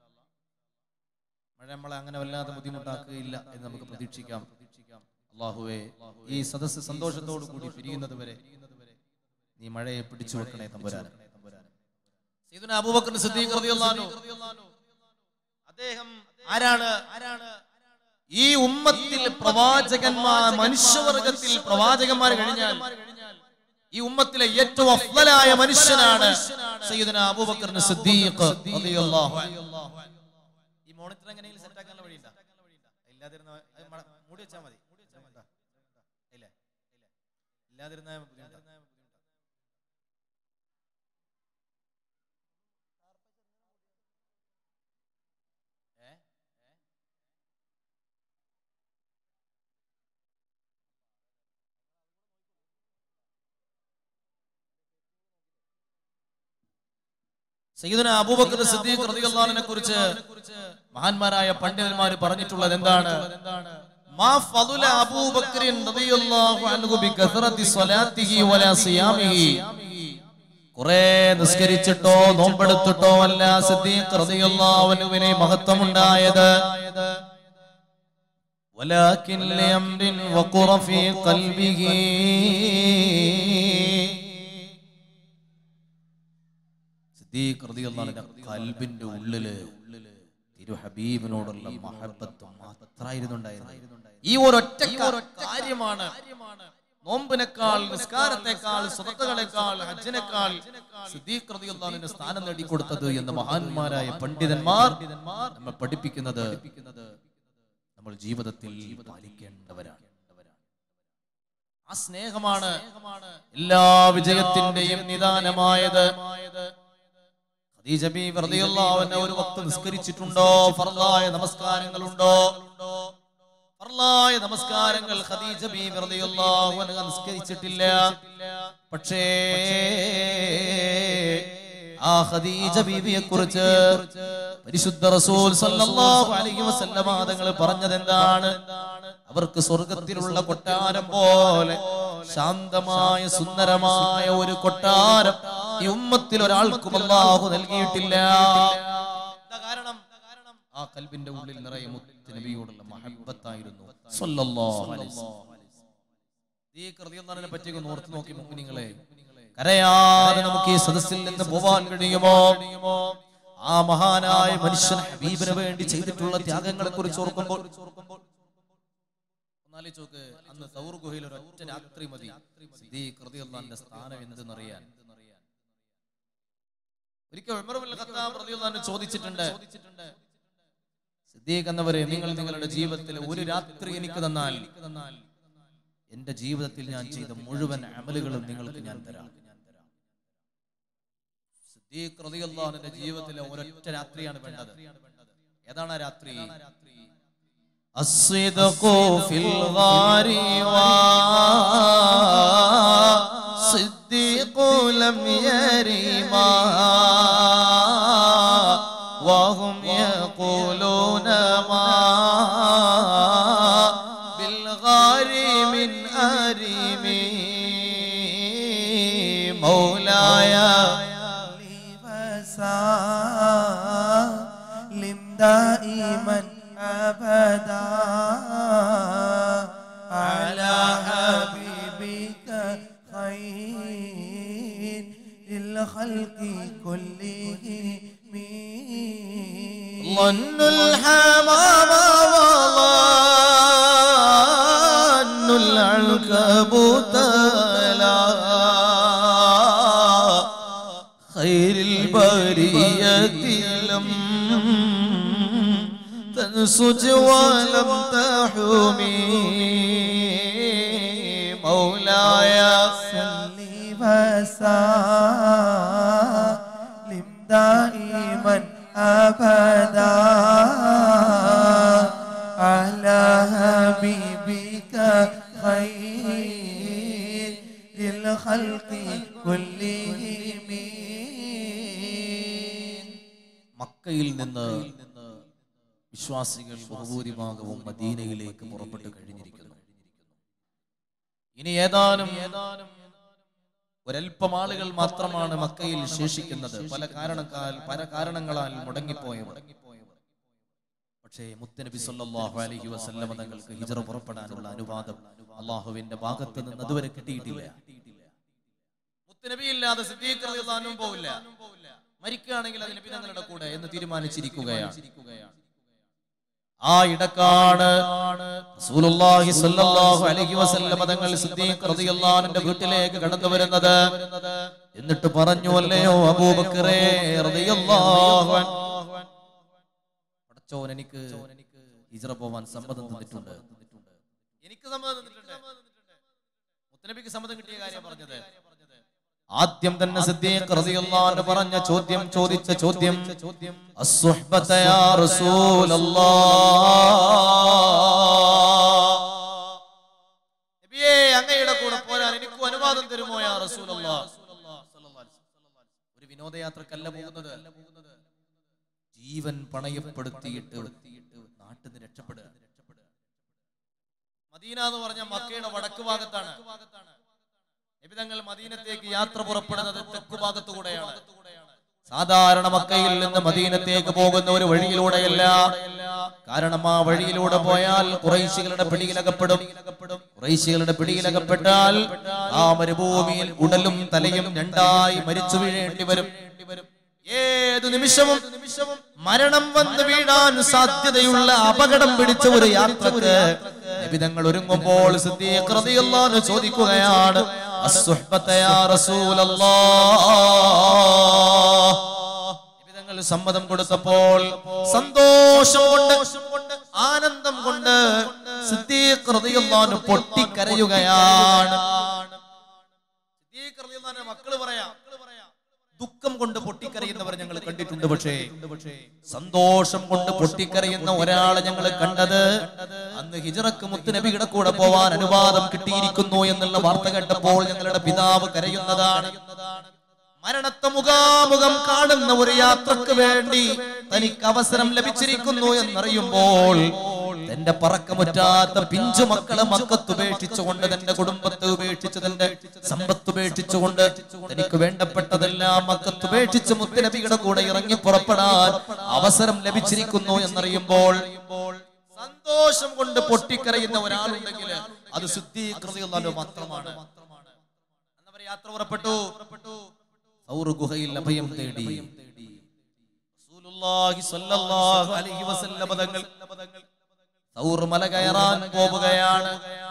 S2: മഴ നമ്മളെ അങ്ങനെ വല്ലാതെ ബുദ്ധിമുട്ടാക്കുകയില്ല എന്ന് നമുക്ക് പ്രതീക്ഷിക്കാം അള്ളാഹുവേ ഈ സദസ്സ് സന്തോഷത്തോടു കൂടി പിരിയുന്നത് വരെ നീ മഴയെ പിടിച്ചു വെക്കണേ തമ്പുരാൻ സയ്യിദുന അബൂബക്കർ സിദ്ദീഖ് റളിയല്ലാഹു അൻഹു അദ്ദേഹം ആരാണ് ആരാണ് ഈ ഉമ്മത്തിൽ പ്രവാചകന്മാർ മനുഷ്യവർഗത്തിൽ പ്രവാചകന്മാർ കഴിഞ്ഞാൽ ഈ ഉമ്മത്തിലെ ഏറ്റവും അഫ്ലലായ മനുഷ്യനാണ് സയ്യിദുന അബൂബക്കർ സിദ്ദീഖ് റളിയല്ലാഹു അൻഹു ഈ മോണിറ്റർ എങ്ങനെയെങ്കിലും സെറ്റ് ആക്കാനുള്ള വഴിയുണ്ടോ ഇല്ലാതിരുന്ന അത് മട- മൂടി വെച്ചാൽ മതി ഇല്ല ഇല്ല ഇല്ലാതിരുന്ന ബുദ്ധിമുട്ടാ. ഏ? ഏ? സയ്യിദുന അബൂബക്കർ സിദ്ദീഖ് റളിയല്ലാഹുവിനെ കുറിച്ച് മഹാന്മാരായ പണ്ഡിതന്മാർ പറഞ്ഞിട്ടുള്ളത് എന്താണ് മാ ഫളുല അബൂബക്കറിൻ റളിയല്ലാഹു അൻഹു ബികസറത്തി സ്വലാത്തിഹി വലാ സിയാമിഹി കുറെ നിസ്കരിച്ചിട്ടോ നോമ്പെടുത്തിട്ടോ അല്ല സിദ്ദീഖ് റളിയല്ലാഹു അൻഹുവിനെ മഹത്വമുണ്ടായത് ولكن لأمر وقر في قلبه സിദ്ദീഖ് റളിയല്ലാഹുവിന്റെ കൽബിന്റെ ഉള്ളില് തിരു ഹബീബിനോടുള്ള മഹബത്തും മാത്രമായിരുന്നു ഉണ്ടായിരുന്നത് ഈ ഒരൊറ്റ കാര്യമാണ് നോമ്പിനേക്കാൾ നിസ്കാരത്തെക്കാൾ സ്വതകളെക്കാൾ ഹജ്ജിനേക്കാൾ സിദ്ദീഖ് റളിയല്ലാഹുവിന്റെ സ്ഥാനം നേടിക്കൊടുത്തത് എന്ന് മഹാന്മാരായ പണ്ഡിതന്മാർ നമ്മെ പഠിപ്പിക്കുന്നത് നമ്മൾ ജീവിതത്തിൽ പാലിക്കേണ്ടവരാണ് ആ സ്നേഹമാണ് എല്ലാ വിജയത്തിന്റെയും നിദാനമായത് ഖദീജ ബീവി റളിയല്ലാഹു അൻഹ ഒരു വക്ത് നിസ്കരിച്ചിട്ടുണ്ടോ ഫർളായ നമസ്കാരങ്ങളുണ്ടോ ഫർളായ നമസ്കാരങ്ങൾ ഖദീജ ബീവി റളിയല്ലാഹു അൻഹ നിസ്കരിച്ചിട്ടില്ല പക്ഷേ ആ ഖദീജ ബീവിയെ കുറിച്ച് പരിശുദ്ധ റസൂൽ സല്ലല്ലാഹു അലൈഹി വസല്ലമ തങ്ങൾ പറഞ്ഞത് എന്താണ് അവർക്ക് സ്വർഗത്തിലുള്ള കൊട്ടാരം പോലെ ശാന്തമായ സുന്ദരമായ ഒരു കൊട്ടാരം ഈ ഉമ്മത്തിൽ ഒരാൾക്കും അല്ലാഹു നൽകിയിട്ടില്ല എന്താ കാരണം ആ കൽബിന്റെ ഉള്ളിൽ നിറയെ മുത്ത് നബിയോടുള്ള മഹബത്തായിരുന്നു സല്ലല്ലാഹു അലൈഹി വസല്ലം ഈ കൃതിയൊന്നതിനെ പറ്റി ഒന്ന് ഓർത്ത് നോക്കി മുഗ്നിങ്ങളെ കരയാതെ നമുക്ക് ഈ സദസ്സിൽ നിന്ന് പോവാൻ കഴിയുമോ ആ മഹാനായ മനുഷ്യൻ ഹബീബിന് വേണ്ടി ചെയ്തിട്ടുള്ള ത്യാഗങ്ങളെ കുറിച്ച് ഓർക്കുമ്പോൾ ഒന്നാലോചിച്ച് നോക്ക് അന്ന് സൗർ ഗുഹയിൽ ഒരു ഒറ്റ രാത്രി മതി സിദ്ദീഖ് റളിയല്ലാഹുവിന്റെ സ്ഥാനം എന്തെന്നറിയാൻ ഒരിക്കൽ ഉമർ ഇബ്നുൽ ഖത്താബ് റളിയല്ലാഹു അൻഹു ചോദിച്ചിട്ടുണ്ട് സിദ്ദീഖ് എന്നവരെ നിങ്ങൾ നിങ്ങളുടെ ജീവിതത്തിൽ ഒരു രാത്രി എനിക്ക് തന്നാൽ എന്റെ ജീവിതത്തിൽ ഞാൻ ചെയ്ത മുഴുവൻ അമലുകളും നിങ്ങൾക്ക് ഞാൻ തരാം സിദ്ദീഖ് റളിയല്ലാഹു അൻഹുവിന്റെ ജീവിതത്തിലെ ഒരൊറ്റ രാത്രിയാണ് വേണ്ടത് ഏതാണ് ആ രാത്രി
S1: الصدق في الغار صديق لم يرما وهم يقولون ما بالغار من أريم مولاي
S3: لي وسلم دائما أبدا على حبيبك خير للخلق كلهم
S1: ظن الحمام وظن العنكبوت لا خير البرية لم تنسج ولم تحمي مولاي
S3: صلي وسلم دائما أبدا على حبيبك خير للخلق كلهم
S2: മക്കയിൽ നിന്ന് വിശ്വാസികൾ ബഹുഭൂരിഭാഗവും മദീനയിലേക്ക് പുറപ്പെട്ടു കഴിഞ്ഞിരിക്കുന്നു ഇനി ഏതാനും ഏതാനും ഒരൽപ്പം ആളുകൾ മാത്രമാണ് മക്കയിൽ ശേഷിക്കുന്നത് പല കാരണക്കാൽ പല കാരണങ്ങളാൽ മുടങ്ങിപ്പോയവർ പക്ഷേ മുത്തനബി സല്ലല്ലാഹു അലൈഹി വസല്ലമ തങ്ങൾക്ക് ഹിജറ പുറപ്പെടാനുള്ള അനുവാദം അള്ളാഹുവിന്റെ ഭാഗത്ത് നിന്ന് അതുവരെ കിട്ടിയിട്ടില്ല മുത്തനബി ഇല്ലാതെ സിദ്ദീഖ് റളിയല്ലാഹു അൻഹു പോവില്ല മരിക്കുകയാണെങ്കിൽ അത് നബി തങ്ങളുടെ കൂടെ എന്ന് തീരുമാനിച്ചിരിക്കുകയാണ് ആ ഇടക്കാണ് റസൂലുള്ളാഹി സ്വല്ലല്ലാഹു അലൈഹി വസല്ലമ തങ്ങൾ സിദ്ദീഖ് റളിയല്ലാഹു അൻഹുവിന്റെ വീട്ടിലേക്ക് കടന്നു വരുന്നത് എന്നിട്ട് പറഞ്ഞു അല്ലയോ അബൂബക്കറേ റളിയല്ലാഹു അൻഹു പടച്ചോൻ എനിക്ക് ഹിജ്റ പോവാൻ സമ്മതം തന്നിട്ടുണ്ട് എനിക്ക് സമ്മതം തന്നിട്ടുണ്ട് മുത്തനബിക്ക് സമ്മതം കിട്ടിയ കാര്യം പറഞ്ഞത് ആദ്യം തന്നെ സിദ്ദീഖ് റളിയല്ലാഹു അൻഹു പറഞ്ഞ ചോദ്യം ചോദിച്ച ചോദ്യം അസ്സുഹ്ബത യാ റസൂലല്ലാഹ് നബിയേ അങ്ങയുടെ കൂടെ പോരാൻ എനിക്ക് അനുവാദം തരുമോ യാ റസൂലല്ലാഹ് ഒരു വിനോദയാത്രക്കല്ല പോകുന്നത് ജീവൻ പണയപ്പെടുത്തിയിട്ട് നാട്ടിൽ നിന്ന് രക്ഷപ്പെടുക മദീന എന്ന് പറഞ്ഞ മക്കയുടെ വടക്ക് ഭാഗത്താണ് നിബിതങ്ങൾ മദീനത്തേക്ക് യാത്ര പുറപ്പെടുന്നത് തെക്കു ഭാഗത്തുകൂടെയാണ് സാധാരണ മക്കയിൽ നിന്ന് മദീനത്തേക്ക് പോകുന്ന ഒരു വഴിയിലൂടെയല്ല കാരണം ആ വഴിയിലൂടെ പോയാൽ കുറേശികളുടെ പിടിയിലകപ്പെടും കുറേശികളുടെ പിടിയിലകപ്പെട്ടാൽ ആ മരുഭൂമിയിൽ ഉടലും തലയും രണ്ടായി മരിച്ചു വീഴേണ്ടി വരും ഏതു നിമിഷവും നിമിഷവും മരണം വന്ന് വീഴാൻ സാധ്യതയുള്ള അപകടം പിടിച്ച ഒരു യാത്രക്ക് നിബിതങ്ങൾ ഒരുങ്ങുമ്പോൾ സിദ്ദീഖ് റളിയല്ലാഹു അൻഹു ചോദിക്കുകയാണ് അസ്സുഹ്ബത യാ റസൂലല്ലാഹ് നിബിതങ്ങൾ സമ്മതം കൊടുത്തപ്പോൾ സന്തോഷം കൊണ്ട് ആനന്ദം കൊണ്ട് സിദ്ദീഖ് റളിയല്ലാഹു അൻഹു പൊട്ടിക്കരയുകയാണ് സിദ്ദീഖ് റളിയല്ലാഹു അൻഹു മക്കള് പറയാം ദുഃഖം കൊണ്ട് പൊട്ടിക്കരയുന്നവർ ഞങ്ങൾ കണ്ടിട്ടുണ്ട് പക്ഷേ സന്തോഷം കൊണ്ട് പൊട്ടിക്കരയുന്ന ഒരാളെ ഞങ്ങൾ കണ്ടത് അന്ന് ഹിജറക്ക് മുത്തുനബിയുടെ കൂടെ പോവാൻ അനുവാദം കിട്ടിയിരിക്കുന്നു എന്നുള്ള വാർത്ത കേട്ടപ്പോൾ ഞങ്ങളുടെ പിതാവ് കരയുന്നതാണ് മരണത്തെ മുഖാമുഖം കാണുന്ന ഒരു യാത്രക്ക് വേണ്ടി തനിക്ക് അവസരം ലഭിച്ചിരിക്കുന്നു എന്നറിയുമ്പോൾ തന്റെ പറക്കമുറ്റാത്ത പിഞ്ചു മക്കളെ മക്കത്ത് ഉപേക്ഷിച്ചുകൊണ്ട് തന്റെ കുടുംബത്തെ ഉപേക്ഷിച്ച് തന്റെ സമ്പത്ത് ഉപേക്ഷിച്ചുകൊണ്ട് തനിക്ക് വേണ്ടപ്പെട്ടതെല്ലാം മക്കത്ത് ഉപേക്ഷിച്ച് മുത്തനബിയുടെ കൂടെ ഇറങ്ങി പുറപ്പെടാൻ അവസരം ലഭിച്ചിരിക്കുന്നു എന്നറിയുമ്പോൾ സന്തോഷം കൊണ്ട് പൊട്ടിക്കരയുന്ന ഒരാളുണ്ടെങ്കിൽ അത് ശുദ്ധീകൃതിയുള്ള മാത്രമാണ് എന്നവർ യാത്ര പുറപ്പെട്ടു സൗർ ഗുഹയിൽ അഭയം തേടി റസൂലുള്ളാഹി സ്വല്ലല്ലാഹു അലൈഹി വസല്ലമ തങ്ങൾ സൗർമല കയറാൻ പോവുകയാണ്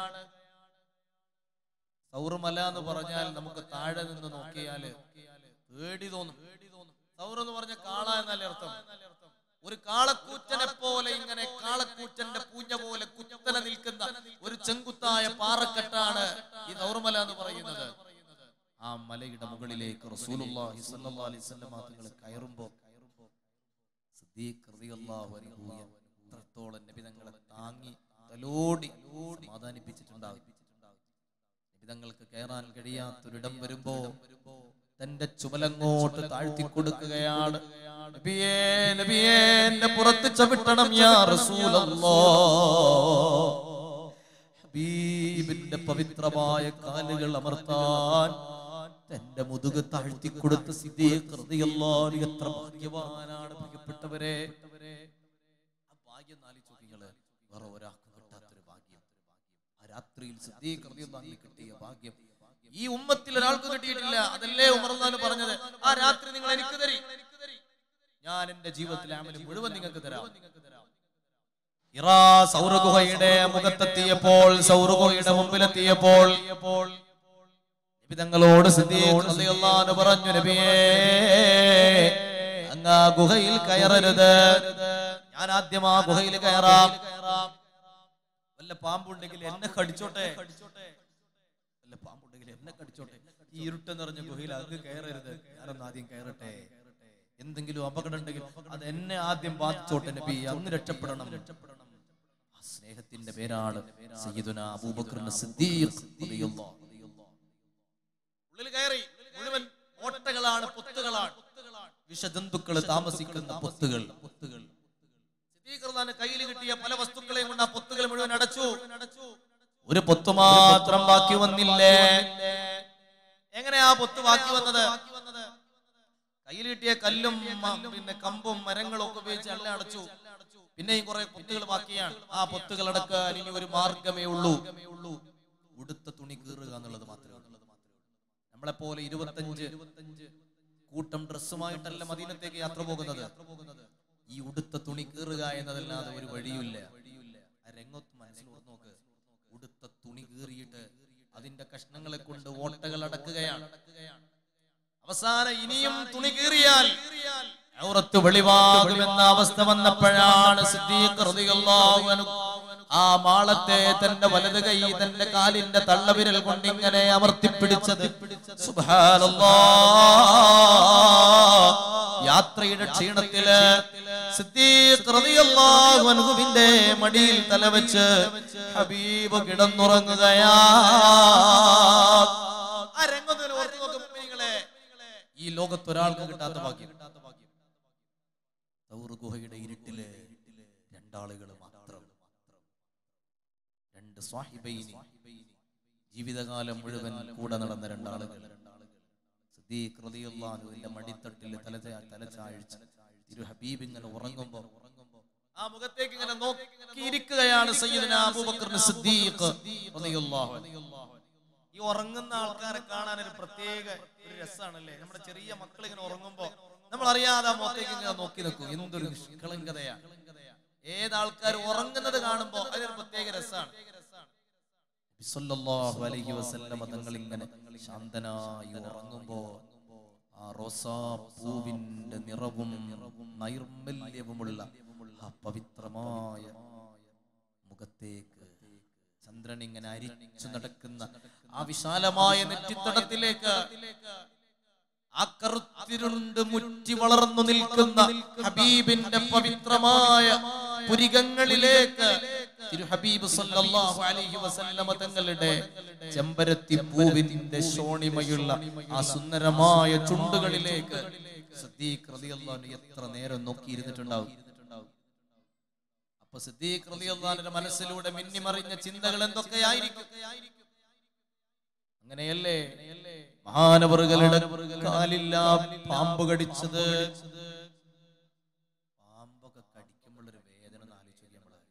S2: സൗർമല എന്ന് പറഞ്ഞാൽ നമുക്ക് താഴെ നിന്ന് നോക്കിയാല് പേടി തോന്നും സൗർ എന്ന് പറഞ്ഞ കാള എന്നല്ലേ അർത്ഥം ഒരു കാളക്കൂറ്റനെ പോലെ ഇങ്ങനെ കാളക്കൂറ്റന്റെ പൂഞ്ഞ പോലെ കുത്തനെ നിൽക്കുന്ന ഒരു ചെങ്കുത്തായ പാറക്കെട്ടാണ് ഈ സൗർമല എന്ന് പറയുന്നത് ആ മലയുടെ മുകളിലേക്ക് റസൂലുള്ളാഹി സ്വല്ലല്ലാഹു അലൈഹി വസല്ലം തങ്ങൾ കയറുമ്പോൾ സിദ്ദീഖ് റളിയല്ലാഹു അൻഹു എത്രത്തോളം നബി തങ്ങളെ താങ്ങി തലോടി സമാധാനിപ്പിച്ചിട്ടുണ്ടാകും നബി തങ്ങൾക്ക് കയറാൻ കഴിയാത്തൊരിടം വരുമ്പോ തന്റെ ചുമലങ്ങോട്ട് താഴ്ത്തി കൊടുക്കുകയാണ് നബിയേ നബിയേ എന്റെ പുറത്ത് ചവിട്ടണം യാ റസൂലല്ലാഹ് ഹബീബിന്റെ പവിത്രമായ കാലുകൾ അമർത്താൻ തന്റെ മുതുക് താഴ്ത്തി കൊടുത്ത സിദ്ദീഖ് റളിയല്ലാഹു അൻഹു എത്ര ഭാഗ്യവാനാണ് പ്രിയപ്പെട്ടവരെ ആ ഭാഗ്യം നാലിച്ചു നിങ്ങള് വേറെ ഒരാൾക്കും കിട്ടാത്തൊരു ഭാഗ്യം ആ രാത്രിയിൽ സിദ്ദീഖ് റളിയല്ലാഹു അൻഹു കിട്ടിയ ഭാഗ്യം ഈ ഉമ്മത്തിൽ ഒരാൾക്ക് കിട്ടിയിട്ടില്ല അതല്ലേ ഉമർന്നാണ് പറഞ്ഞത് ആ രാത്രി നിങ്ങൾ എനിക്ക് തരി ഞാൻ എന്റെ ജീവിതത്തിലെ അമല് മുഴുവൻ നിങ്ങൾക്ക് തരാം ഇറാ സൗരഗുഹയുടെ മുഖത്തെത്തിയപ്പോൾ സൗരഗുഹയുടെ മുമ്പിലെത്തിയപ്പോൾ നബി തങ്ങളോട് സിദ്ദീഖ് റളിയല്ലാഹു അൻഹു പറഞ്ഞു നബിയേ അങ്ങ് ആ ഗുഹയിൽ കയറരുത് ഞാൻ ആദ്യം ആ ഗുഹയിൽ കയറാം വല്ല പാമ്പുണ്ടെങ്കിൽ എന്നെ കടിച്ചോട്ടെ വല്ല പാമ്പുണ്ടെങ്കിൽ എന്നെ കടിച്ചോട്ടെ ഈ ഇരുട്ട് നിറഞ്ഞ ഗുഹയിൽ അങ്ങ് കയറരുത് ഞാനൊന്ന് ആദ്യം കയറട്ടെ എന്തെങ്കിലും അപകടം ഉണ്ടെങ്കിൽ അത് എന്നെ ആദ്യം ബാധിച്ചോട്ടെ നബി അങ്ങ് രക്ഷപ്പെടണം രക്ഷപ്പെടണം ആ സ്നേഹത്തിന്റെ പേരാണ് സയ്യിദുന അബൂബക്കർ സിദ്ദീഖ് റളിയല്ലാഹു ഉള്ളിൽ കയറി മുഴുവൻ ഓട്ടകളാണ് പൊത്തുകളാണ് വിഷജന്തുക്കൾ താമസിക്കുന്ന പൊത്തുകൾ പൊത്തുകൾ കയ്യിൽ കിട്ടിയ പല വസ്തുക്കളെയും കൊണ്ട് ആ പൊത്തുകൾ മുഴുവൻ അടച്ചു ഒരു പൊത്ത് മാത്രം ബാക്കി വന്നില്ലേ എങ്ങനെ ആ പൊത്ത് ബാക്കി വന്നത് കയ്യിൽ കിട്ടിയ കല്ലും മ- പിന്നെ കമ്പും മരങ്ങളും ഒക്കെ ഉപയോഗിച്ച് എല്ലാം അടച്ചു പിന്നെയും കുറെ പൊത്തുകൾ ബാക്കിയാണ് ആ പൊത്തുകൾ അടക്കാൻ ഇനി ഒരു മാർഗമേ ഉള്ളൂ ഉടുത്ത തുണി കീറുക എന്നുള്ളത് മാത്രമേ ഉള്ളൂ നമ്മളെ പോലെ ഇരുപത്തഞ്ച് കൂട്ടം ഡ്രസ്സുമായിട്ടല്ല മദീനത്തേക്ക് യാത്ര പോകുന്നത് ഈ ഉടുത്ത തുണി കീറുക എന്നതല്ലാതെ ഒരു വഴിയില്ല ആ രംഗത്ത് മനസ്സിൽ ഓർത്ത് നോക്ക് ഉടുത്ത തുണി കീറിയിട്ട് അതിന്റെ കഷ്ണങ്ങളെ കൊണ്ട് ഓട്ടകൾ അടക്കുകയാണ് അവസാനം ഇനിയും തുണി കീറിയാൽ ഔറത്ത് വെളിവാകുമെന്ന അവസ്ഥ വന്നപ്പോഴാണ് സിദ്ദീഖ് റളിയല്ലാഹു അൻഹു ആ മാളത്തെ തന്റെ വലത് കൈ തന്റെ കാലിന്റെ തള്ളവിരൽ കൊണ്ട് ഇങ്ങനെ അമർത്തിപ്പിടിച്ചത് സുബ്ഹാനല്ലാഹ് യാത്രയുടെ ക്ഷീണത്തില് സിദ്ദീഖ് റളിയല്ലാഹു അൻഹുവിന്റെ മടിയിൽ തലവെച്ച് ഹബീബ് കിടന്നുറങ്ങുകയാ ആ രംഗത്തിൽ ഓർത്തു നോക്കും മുഅ്മിനീങ്ങളെ. ഈ ലോകത്ത് ഒരാൾക്ക് കിട്ടാത്ത ഭാഗ്യം തൗർ ഗുഹയുടെ ഇരുട്ടില് രണ്ടാളുകൾ മാത്രം രണ്ട് സ്വാഹിബൈനി ജീവിതകാലം മുഴുവൻ കൂടെ നടന്ന രണ്ടാളുകൾ സിദ്ദീഖ് റളിയല്ലാഹു അൻഹുവിന്റെ മടിത്തട്ടിൽ തല തലചാഴ്ച തിരു ഹബീബ് ഇങ്ങനെ ഉറങ്ങുമ്പോ ആ മുഖത്തേക്ക് ഇങ്ങനെ നോക്കിയിരിക്കുകയാണ് സയ്യിദുന അബൂബക്കർ സിദ്ദീഖ് റളിയല്ലാഹു അൻഹു ഈ ഉറങ്ങുന്ന ആൾക്കാരെ കാണാൻ ഒരു പ്രത്യേക ഒരു രസമാണല്ലേ നമ്മുടെ ചെറിയ മക്കൾ ഇങ്ങനെ ഉറങ്ങുമ്പോ നമ്മൾ അറിയാതെ ആ മുഖത്തേക്ക് ഇങ്ങനെ നോക്കി നിൽക്കും എന്തൊരു നിഷ്കളങ്കതയാ ഏതാൾക്കാർ ഉറങ്ങുന്നത് കാണുമ്പോ അതൊരു പ്രത്യേക രസമാണ് സല്ലല്ലാഹു അലൈഹി വസല്ലമ തങ്ങൾ ഇങ്ങനെ ശാന്തനായി ഉറങ്ങുമ്പോ ആ റോസാ പൂവിന്റെ നിറവും നൈർമല്യവുമുള്ള ആ പവിത്രമായ മുഖത്തേക്ക് ചന്ദ്രൻ ഇങ്ങനെ അരിച്ചു നടക്കുന്ന ആ വിശാലമായ നെറ്റിത്തടത്തിലേക്ക് ആ കറുത്തിരുണ്ട് മുറ്റി വളർന്നു നിൽക്കുന്ന ഹബീബിന്റെ പവിത്രമായ പുരികങ്ങളിലേക്ക് തിരു ഹബീബ് സല്ലല്ലാഹു അലൈഹി വസല്ലമ തങ്ങളുടെ ചെമ്പരത്തി പൂവിന്റെ ശോണിമയുള്ള ആ സുന്ദരമായ ചുണ്ടുകളിലേക്ക് സിദ്ദീഖ് റളിയല്ലാഹു അൻഹു എത്ര നേരം നോക്കിയിരുന്നിട്ടുണ്ടാവും അപ്പൊ സിദ്ദീഖ് റളിയല്ലാഹുവിന്റെ മനസ്സിലൂടെ മിന്നിമറിഞ്ഞ ചിന്തകൾ എന്തൊക്കെയായിരിക്കും അങ്ങനെയല്ലേ മഹാനവറുകളുടെ കാലില്ല പാമ്പ് കടിച്ചത് പാമ്പൊക്കെ കടിക്കുമ്പോഴൊരു വേദന ഒന്ന് ആലോചിച്ച് നോക്കിയേ നമ്മള്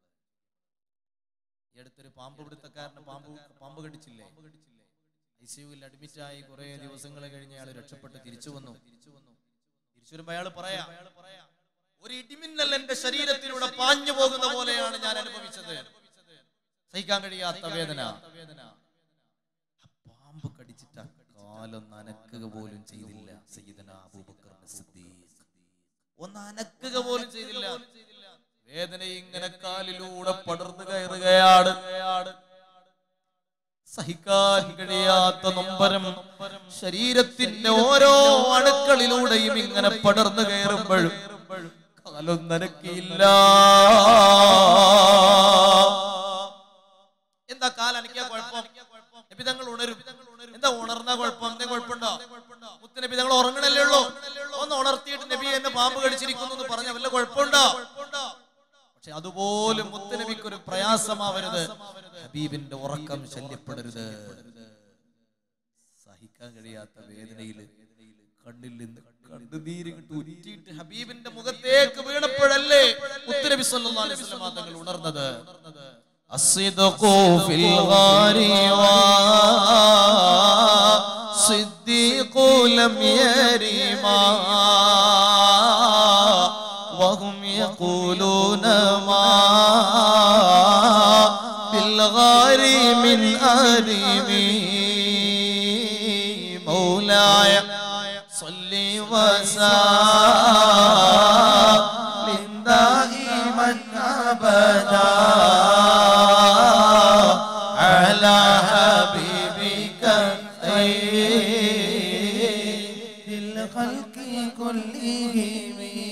S2: ഈ അടുത്തൊരു പാമ്പ് പിടുത്തക്കാരന് പാമ്പ് പാമ്പ് കടിച്ചില്ലേ ഐ സിയുവിൽ അഡ്മിറ്റ് ആയി കുറെ ദിവസങ്ങൾ കഴിഞ്ഞ് അയാൾ രക്ഷപ്പെട്ട് തിരിച്ചു വന്നു തിരിച്ചു വന്നു തിരിച്ചു വരുമ്പോ അയാൾ പറയാ ഒരു ഇടിമിന്നൽ എന്റെ ശരീരത്തിലൂടെ പാഞ്ഞു പോകുന്ന പോലെയാണ് ഞാൻ അനുഭവിച്ചത് സഹിക്കാൻ കഴിയാത്ത വേദന ആ പാമ്പ് കടിച്ചിട്ട് ആ കാലം നനക്കുക പോലും ചെയ്തില്ല സയ്യിദന അബൂബക്കർ സിദ്ദീഖ് ഒന്ന് അനക്കുക പോലും ചെയ്തില്ല വേദന ഇങ്ങനെ കാലിലൂടെ പടർന്നു കയറുകയാണ് സഹിക്കാൻ കഴിയാത്ത നൊമ്പരം ശരീരത്തിന്റെ ഓരോ അണുക്കളിലൂടെയും ഇങ്ങനെ പടർന്നു കയറുമ്പോഴും കാലം നനക്കിയില്ല എന്താ കാലം അനക്കിയ കുഴപ്പം നബി തങ്ങൾ ഉണരും എന്താ ഉണർന്ന കുഴപ്പം എന്തെങ്കിലും കുഴപ്പമുണ്ടോ മുത്തനബി തങ്ങൾ ഉറങ്ങണല്ലേ ഉള്ളൂ ഒന്ന് ഉണർത്തിയിട്ട് നബി എന്നെ പാമ്പ് കടിച്ചിരിക്കുന്നു എന്ന് പറഞ്ഞ വല്ല കുഴപ്പമുണ്ടോ പക്ഷെ അതുപോലും മുത്തനബിക്ക് ഒരു പ്രയാസമാവരുത് ഹബീബിന്റെ ഉറക്കം ശല്യപ്പെടരുത് സഹിക്കാൻ കഴിയാത്ത വേദനയിൽ കണ്ണിൽ നിന്ന് കണ്ണുനീര് ഇങ്ങോട്ട് ഉറ്റിയിട്ട് ഹബീബിന്റെ മുഖത്തേക്ക് വീണപ്പോഴല്ലേ മുത്തനബി സല്ലല്ലാഹു അലൈഹി വസല്ലം തങ്ങൾ ഉണർന്നത്
S1: الصدق في الغار صديق لم يرما وهم يقولون ما بالغار من آرمي مولاي صل وسلم
S3: دائما أبدا
S1: على حبيبك خير
S3: الخلق كلهم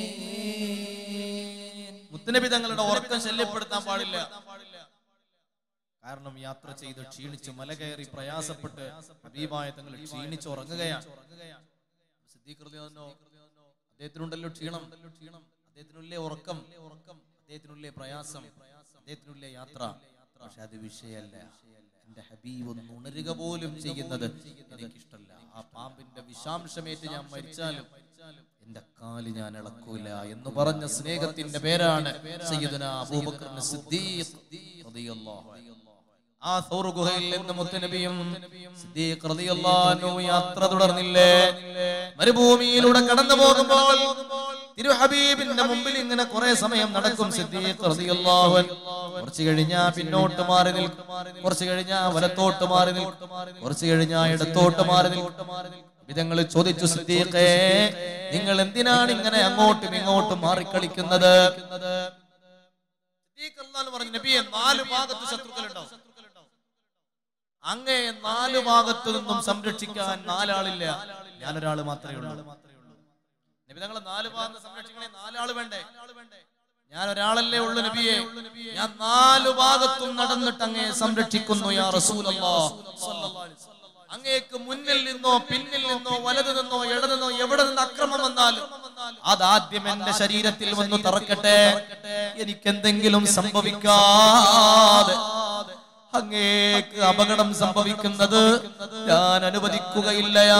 S2: മുത്തനബി തങ്ങളുടെ ഉറക്കം ശല്യപ്പെടുത്താൻ പാടില്ല കാരണം യാത്ര ചെയ്ത് ക്ഷീണിച്ച് മല കയറി പ്രയാസപ്പെട്ട് ഹബീബായ തങ്ങൾ ക്ഷീണിച്ച് ഉറങ്ങുകയാണ് സിദ്ദീഖ് റളിയല്ലാഹു അൻഹു, അദ്ദേഹത്തിനുണ്ടല്ലോ ക്ഷീണം അദ്ദേഹത്തിനുള്ളിലെ ഉറക്കം ഉറക്കം അദ്ദേഹത്തിനുള്ളിലെ പ്രയാസം അദ്ദേഹത്തിനുള്ളിലെ യാത്ര പക്ഷെ അത് വിഷയമല്ല എന്റെ ഹബീബ് ഒന്ന് ഉണരുക പോലും ചെയ്യുന്നത് എനിക്കിഷ്ടല്ല ആ പാമ്പിന്റെ വിഷാംശമേറ്റ് ഞാൻ മരിച്ചാലും എന്റെ കാല് ഞാൻ ഇളക്കൂല എന്ന് പറഞ്ഞ സ്നേഹത്തിന്റെ പേരാണ് സയ്യിദുന അബൂബക്കർ സിദ്ദീഖ് റളിയല്ലാഹു അൻഹു. ആ സൗർ ഗുഹയിൽ നിന്ന് മുത്തനബിയും സിദ്ദീഖ് റളിയല്ലാഹു അൻഹു യാത്ര തുടർന്നില്ലേ മരുഭൂമിയിലൂടെ കടന്നു പോകുമ്പോൾ തിരു ഹബീബിന്റെ മുമ്പിൽ ഇങ്ങനെ കുറെ സമയം നടക്കും സിദ്ദീഖ് റളിയല്ലാഹു അൻഹു കുറച്ച് കഴിഞ്ഞാ പിന്നോട്ട് മാറി നിൽക്കും കുറച്ച് കഴിഞ്ഞാ വലത്തോട്ട് മാറി നിൽക്കും കുറച്ച് കഴിഞ്ഞാ ഇടത്തോട്ട് മാറി നിൽക്കും വിധങ്ങൾ ചോദിച്ചു സിദ്ദീഖേ നിങ്ങൾ എന്തിനാണ് ഇങ്ങനെ അങ്ങോട്ടും ഇങ്ങോട്ടും മാറിക്കളിക്കുന്നത് സിദ്ദീഖ് റളിയല്ലാഹു അൻഹു പറഞ്ഞു നബിയെ നാല് ഭാഗത്ത് ശത്രുക്കളുണ്ടാവും അങ്ങേ നാല് ഭാഗത്തു നിന്നും സംരക്ഷിക്കാൻ നാലാളില്ല ഞാനൊരാള് മാത്രമേ ഉള്ളൂ നബി തങ്ങളെ നാല് ഭാഗത്ത് സംരക്ഷിക്കണേ നാലാള് വേണ്ടേ ഞാൻ ഒരാളല്ലേ ഉള്ളൂ നബിയെ ഞാൻ നാല് ഭാഗത്തും നടന്നിട്ട് അങ്ങേ സംരക്ഷിക്കുന്നു യാ റസൂലല്ലാഹ് സ്വല്ലല്ലാഹു അലൈഹി വസല്ലം. അങ്ങേക്ക് മുന്നിൽ നിന്നോ പിന്നിൽ നിന്നോ വലതു നിന്നോ ഇടതു നിന്നോ എവിടെ നിന്ന് അക്രമം വന്നാലും അതാദ്യം എന്റെ ശരീരത്തിൽ വന്നു തറക്കട്ടെ എനിക്കെന്തെങ്കിലും സംഭവിക്കാതെ അങ്ങേക്ക് അപകടം സംഭവിക്കുന്നത് ഞാൻ അനുവദിക്കുകയില്ല യാ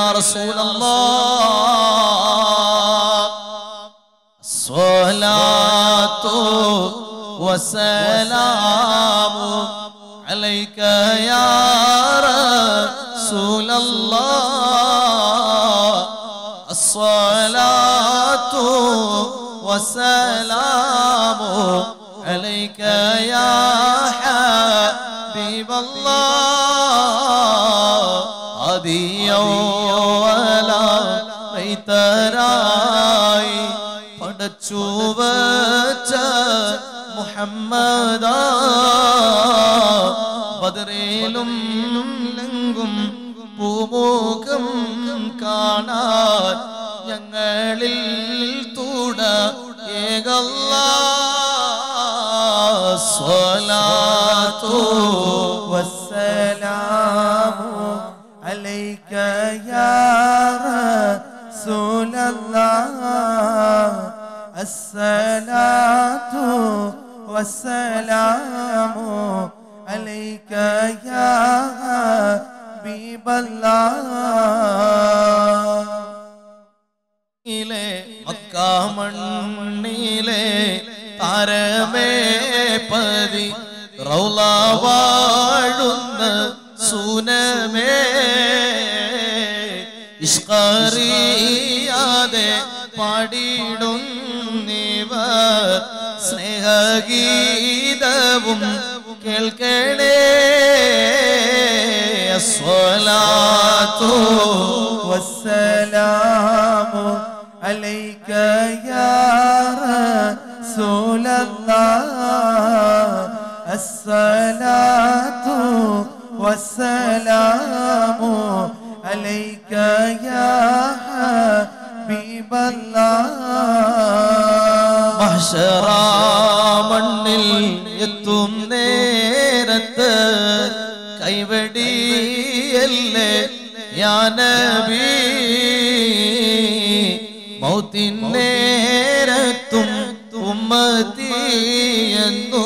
S1: الصلاة والسلام عليك يا رسول الله الصلاة والسلام عليك يا حبيب الله هديا ولا മൈതരായി പടച്ചു വച്ച മുഹമ്മദ ബദറേലും ലങ്കും പൂമുഖം കാണാൻ ഞങ്ങളിൽ തൂട ഏകല്ല സ്വലാത്തു
S3: والسلام عليك يا رسول الله الصلاة والسلام عليك يا حبيب الله
S1: ിലെ മക്കാമണ്ണിലെ താരമേ പതി റൗല വാഴുന്ന സൂനമേ ഇഷ്കറിയാതെ പാടിടുന്നിവർ സ്നേഹഗീതവും
S2: കേൾക്കണേ സ്വലാത്തോ
S3: والسلام عليك يا رسول الله الصلاة والسلام عليك يا حبيب الله
S2: മഹ്ശറാമണ്ണിൽ എത്തും നേരത്ത് കൈവടിയല്ലേ യാനബി മൗത്തിൻ നേരത്തും ഉമ്മത്തിയെന്നു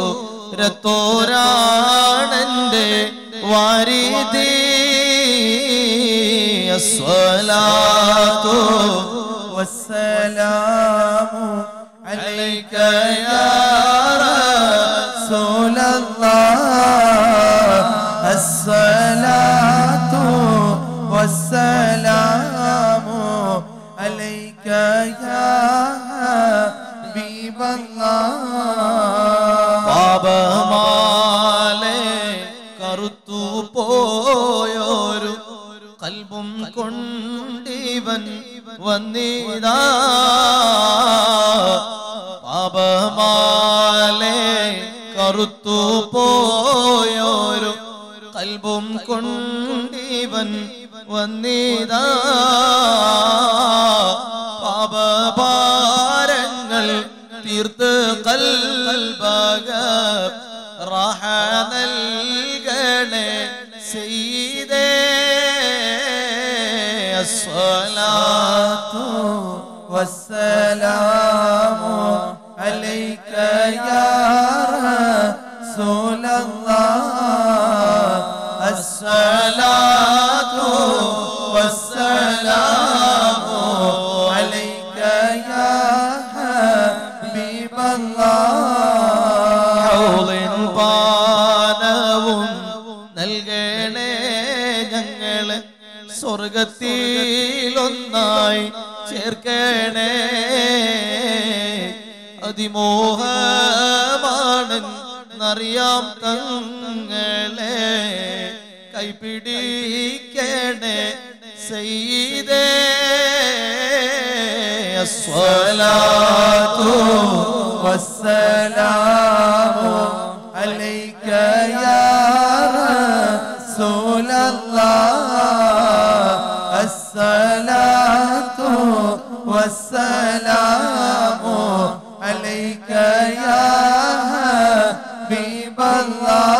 S2: രത്തോരാണെന്റെ വാരിതി അസ്വലാത്തോ
S3: والسلام عليك يا رسول الله الصلاة والسلام عليك يا حبيب الله
S2: പാപമാലെ കറുത്തു പോയൊരു കൽബും കൊണ്ടിവൻ വന്നിതാ പാപമാലെ കറുത്തു പോയൊരു കൽബും കൊണ്ടിവൻ വന്നിതാ പാപഭാരങ്ങൾ തീർത്ത് കൽബക റാഹ നൽകണേ ചെയ്തേ അസ്വലാത്തു
S3: والسلام عليك يا رسول الله الصلاة والسلام عليك يا حبيب الله
S2: ഹൗളിൻ പാനവും നൽകണേ ഞങ്ങള് സ്വർഗത്തിലൊന്നായി ചേർക്കണേ അതിമോഹമാണെന്നറിയാം തങ്ങളെ കൈപിടിക്കണേ ചെയ്തേ അസ്വലാത്തു
S3: والسلام عليك يا رسول الله الصلاة والسلام عليك يا حبيب الله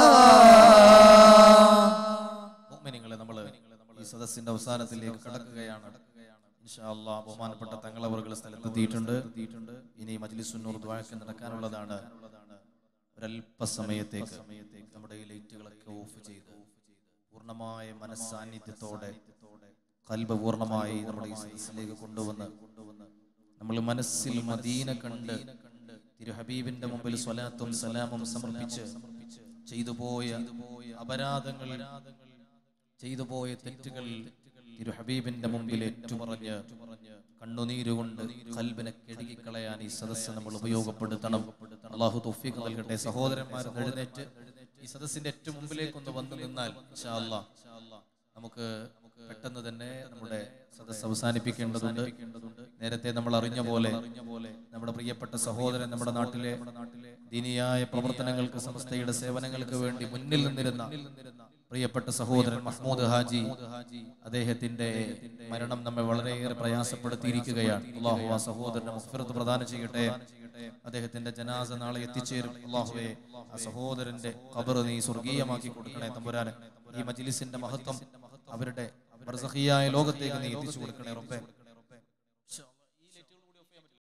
S2: മുഅ്മിനീങ്ങളെ നമ്മൾ ഈ സദസ്സിന്റെ അവസാനത്തിലേക്ക് കടക്കുകയാണ് ഇൻഷാ അല്ലാഹ് ബഹുമാനപ്പെട്ട തങ്ങളവറുകൾ സ്ഥലത്തെത്തിയിട്ടുണ്ട് ഇനി മജ്ലിസുന്നൂർ ദ്വാഴക്ക് നടക്കാനുള്ളതാണ് ഒരല്പസമയത്തേക്ക് നമ്മുടെ ഈ ലൈറ്റുകളൊക്കെ ഓഫ് ചെയ്ത് പൂർണ്ണമായ മനസ്സാന്നിധ്യത്തോടെ കൽബ പൂർണ്ണമായി നമ്മുടെ ഈ സദസ്സിലേക്ക് കൊണ്ടുവന്ന് നമ്മൾ മനസ്സിൽ മദീന കണ്ട് തിരു ഹബീബിന്റെ മുമ്പിൽ സ്വലാത്തും സലാമും സമർപ്പിച്ച് ചെയ്തു പോയ അപരാധങ്ങൾ ചെയ്തു പോയ തെറ്റുകൾ തിരു ഹബീബിന്റെ മുമ്പിൽ ഏറ്റുപറഞ്ഞ് കണ്ണുനീരുകൊണ്ട് കൽബിനെ കെടുകിക്കളയാൻ ഈ സദസ്സ് നമ്മൾ ഉപയോഗപ്പെടുത്തണം അള്ളാഹു തൗഫീഖ് നൽകട്ടെ സഹോദരന്മാർ എഴുന്നേറ്റ് ഈ സദസ്സിന്റെ ഏറ്റവും മുമ്പിലേക്ക് ഒന്ന് വന്നു നിന്നാൽ ഇൻഷാ അല്ലാ നമുക്ക് പെട്ടെന്ന് തന്നെ നമ്മുടെ സദസ്സ് അവസാനിപ്പിക്കേണ്ടതുണ്ട് നേരത്തെ നമ്മൾ അറിഞ്ഞ പോലെ നമ്മുടെ പ്രിയപ്പെട്ട സഹോദരൻ നമ്മുടെ നാട്ടിലെ ദീനിയായ പ്രവർത്തനങ്ങൾക്ക് സംസ്ഥയുടെ സേവനങ്ങൾക്ക് വേണ്ടി മുന്നിൽ നിന്നിരുന്ന പ്രിയപ്പെട്ട സഹോദരൻ മഹ്മൂദ് ഹാജി അദ്ദേഹത്തിന്റെ മരണം നമ്മെ വളരെയേറെ പ്രയാസപ്പെടുത്തിയിരിക്കുകയാണ് അള്ളാഹു ആ സഹോദരന് മുഫിറത്ത് പ്രദാനം ചെയ്യട്ടെ അദ്ദേഹത്തിന്റെ ജനാസ നാളെ എത്തിച്ചേരും അള്ളാഹുവെ ആ സഹോദരന്റെ ഖബർ നീ സ്വർഗീയമാക്കി കൊടുക്കണേ തമ്പുരാന് ഈ മജ്ലിസിന്റെ മഹത്വം അവരുടെ ബർസഖിയായ ലോകത്തേക്ക് നീ എത്തിച്ചു കൊടുക്കണേ റബ്ബേ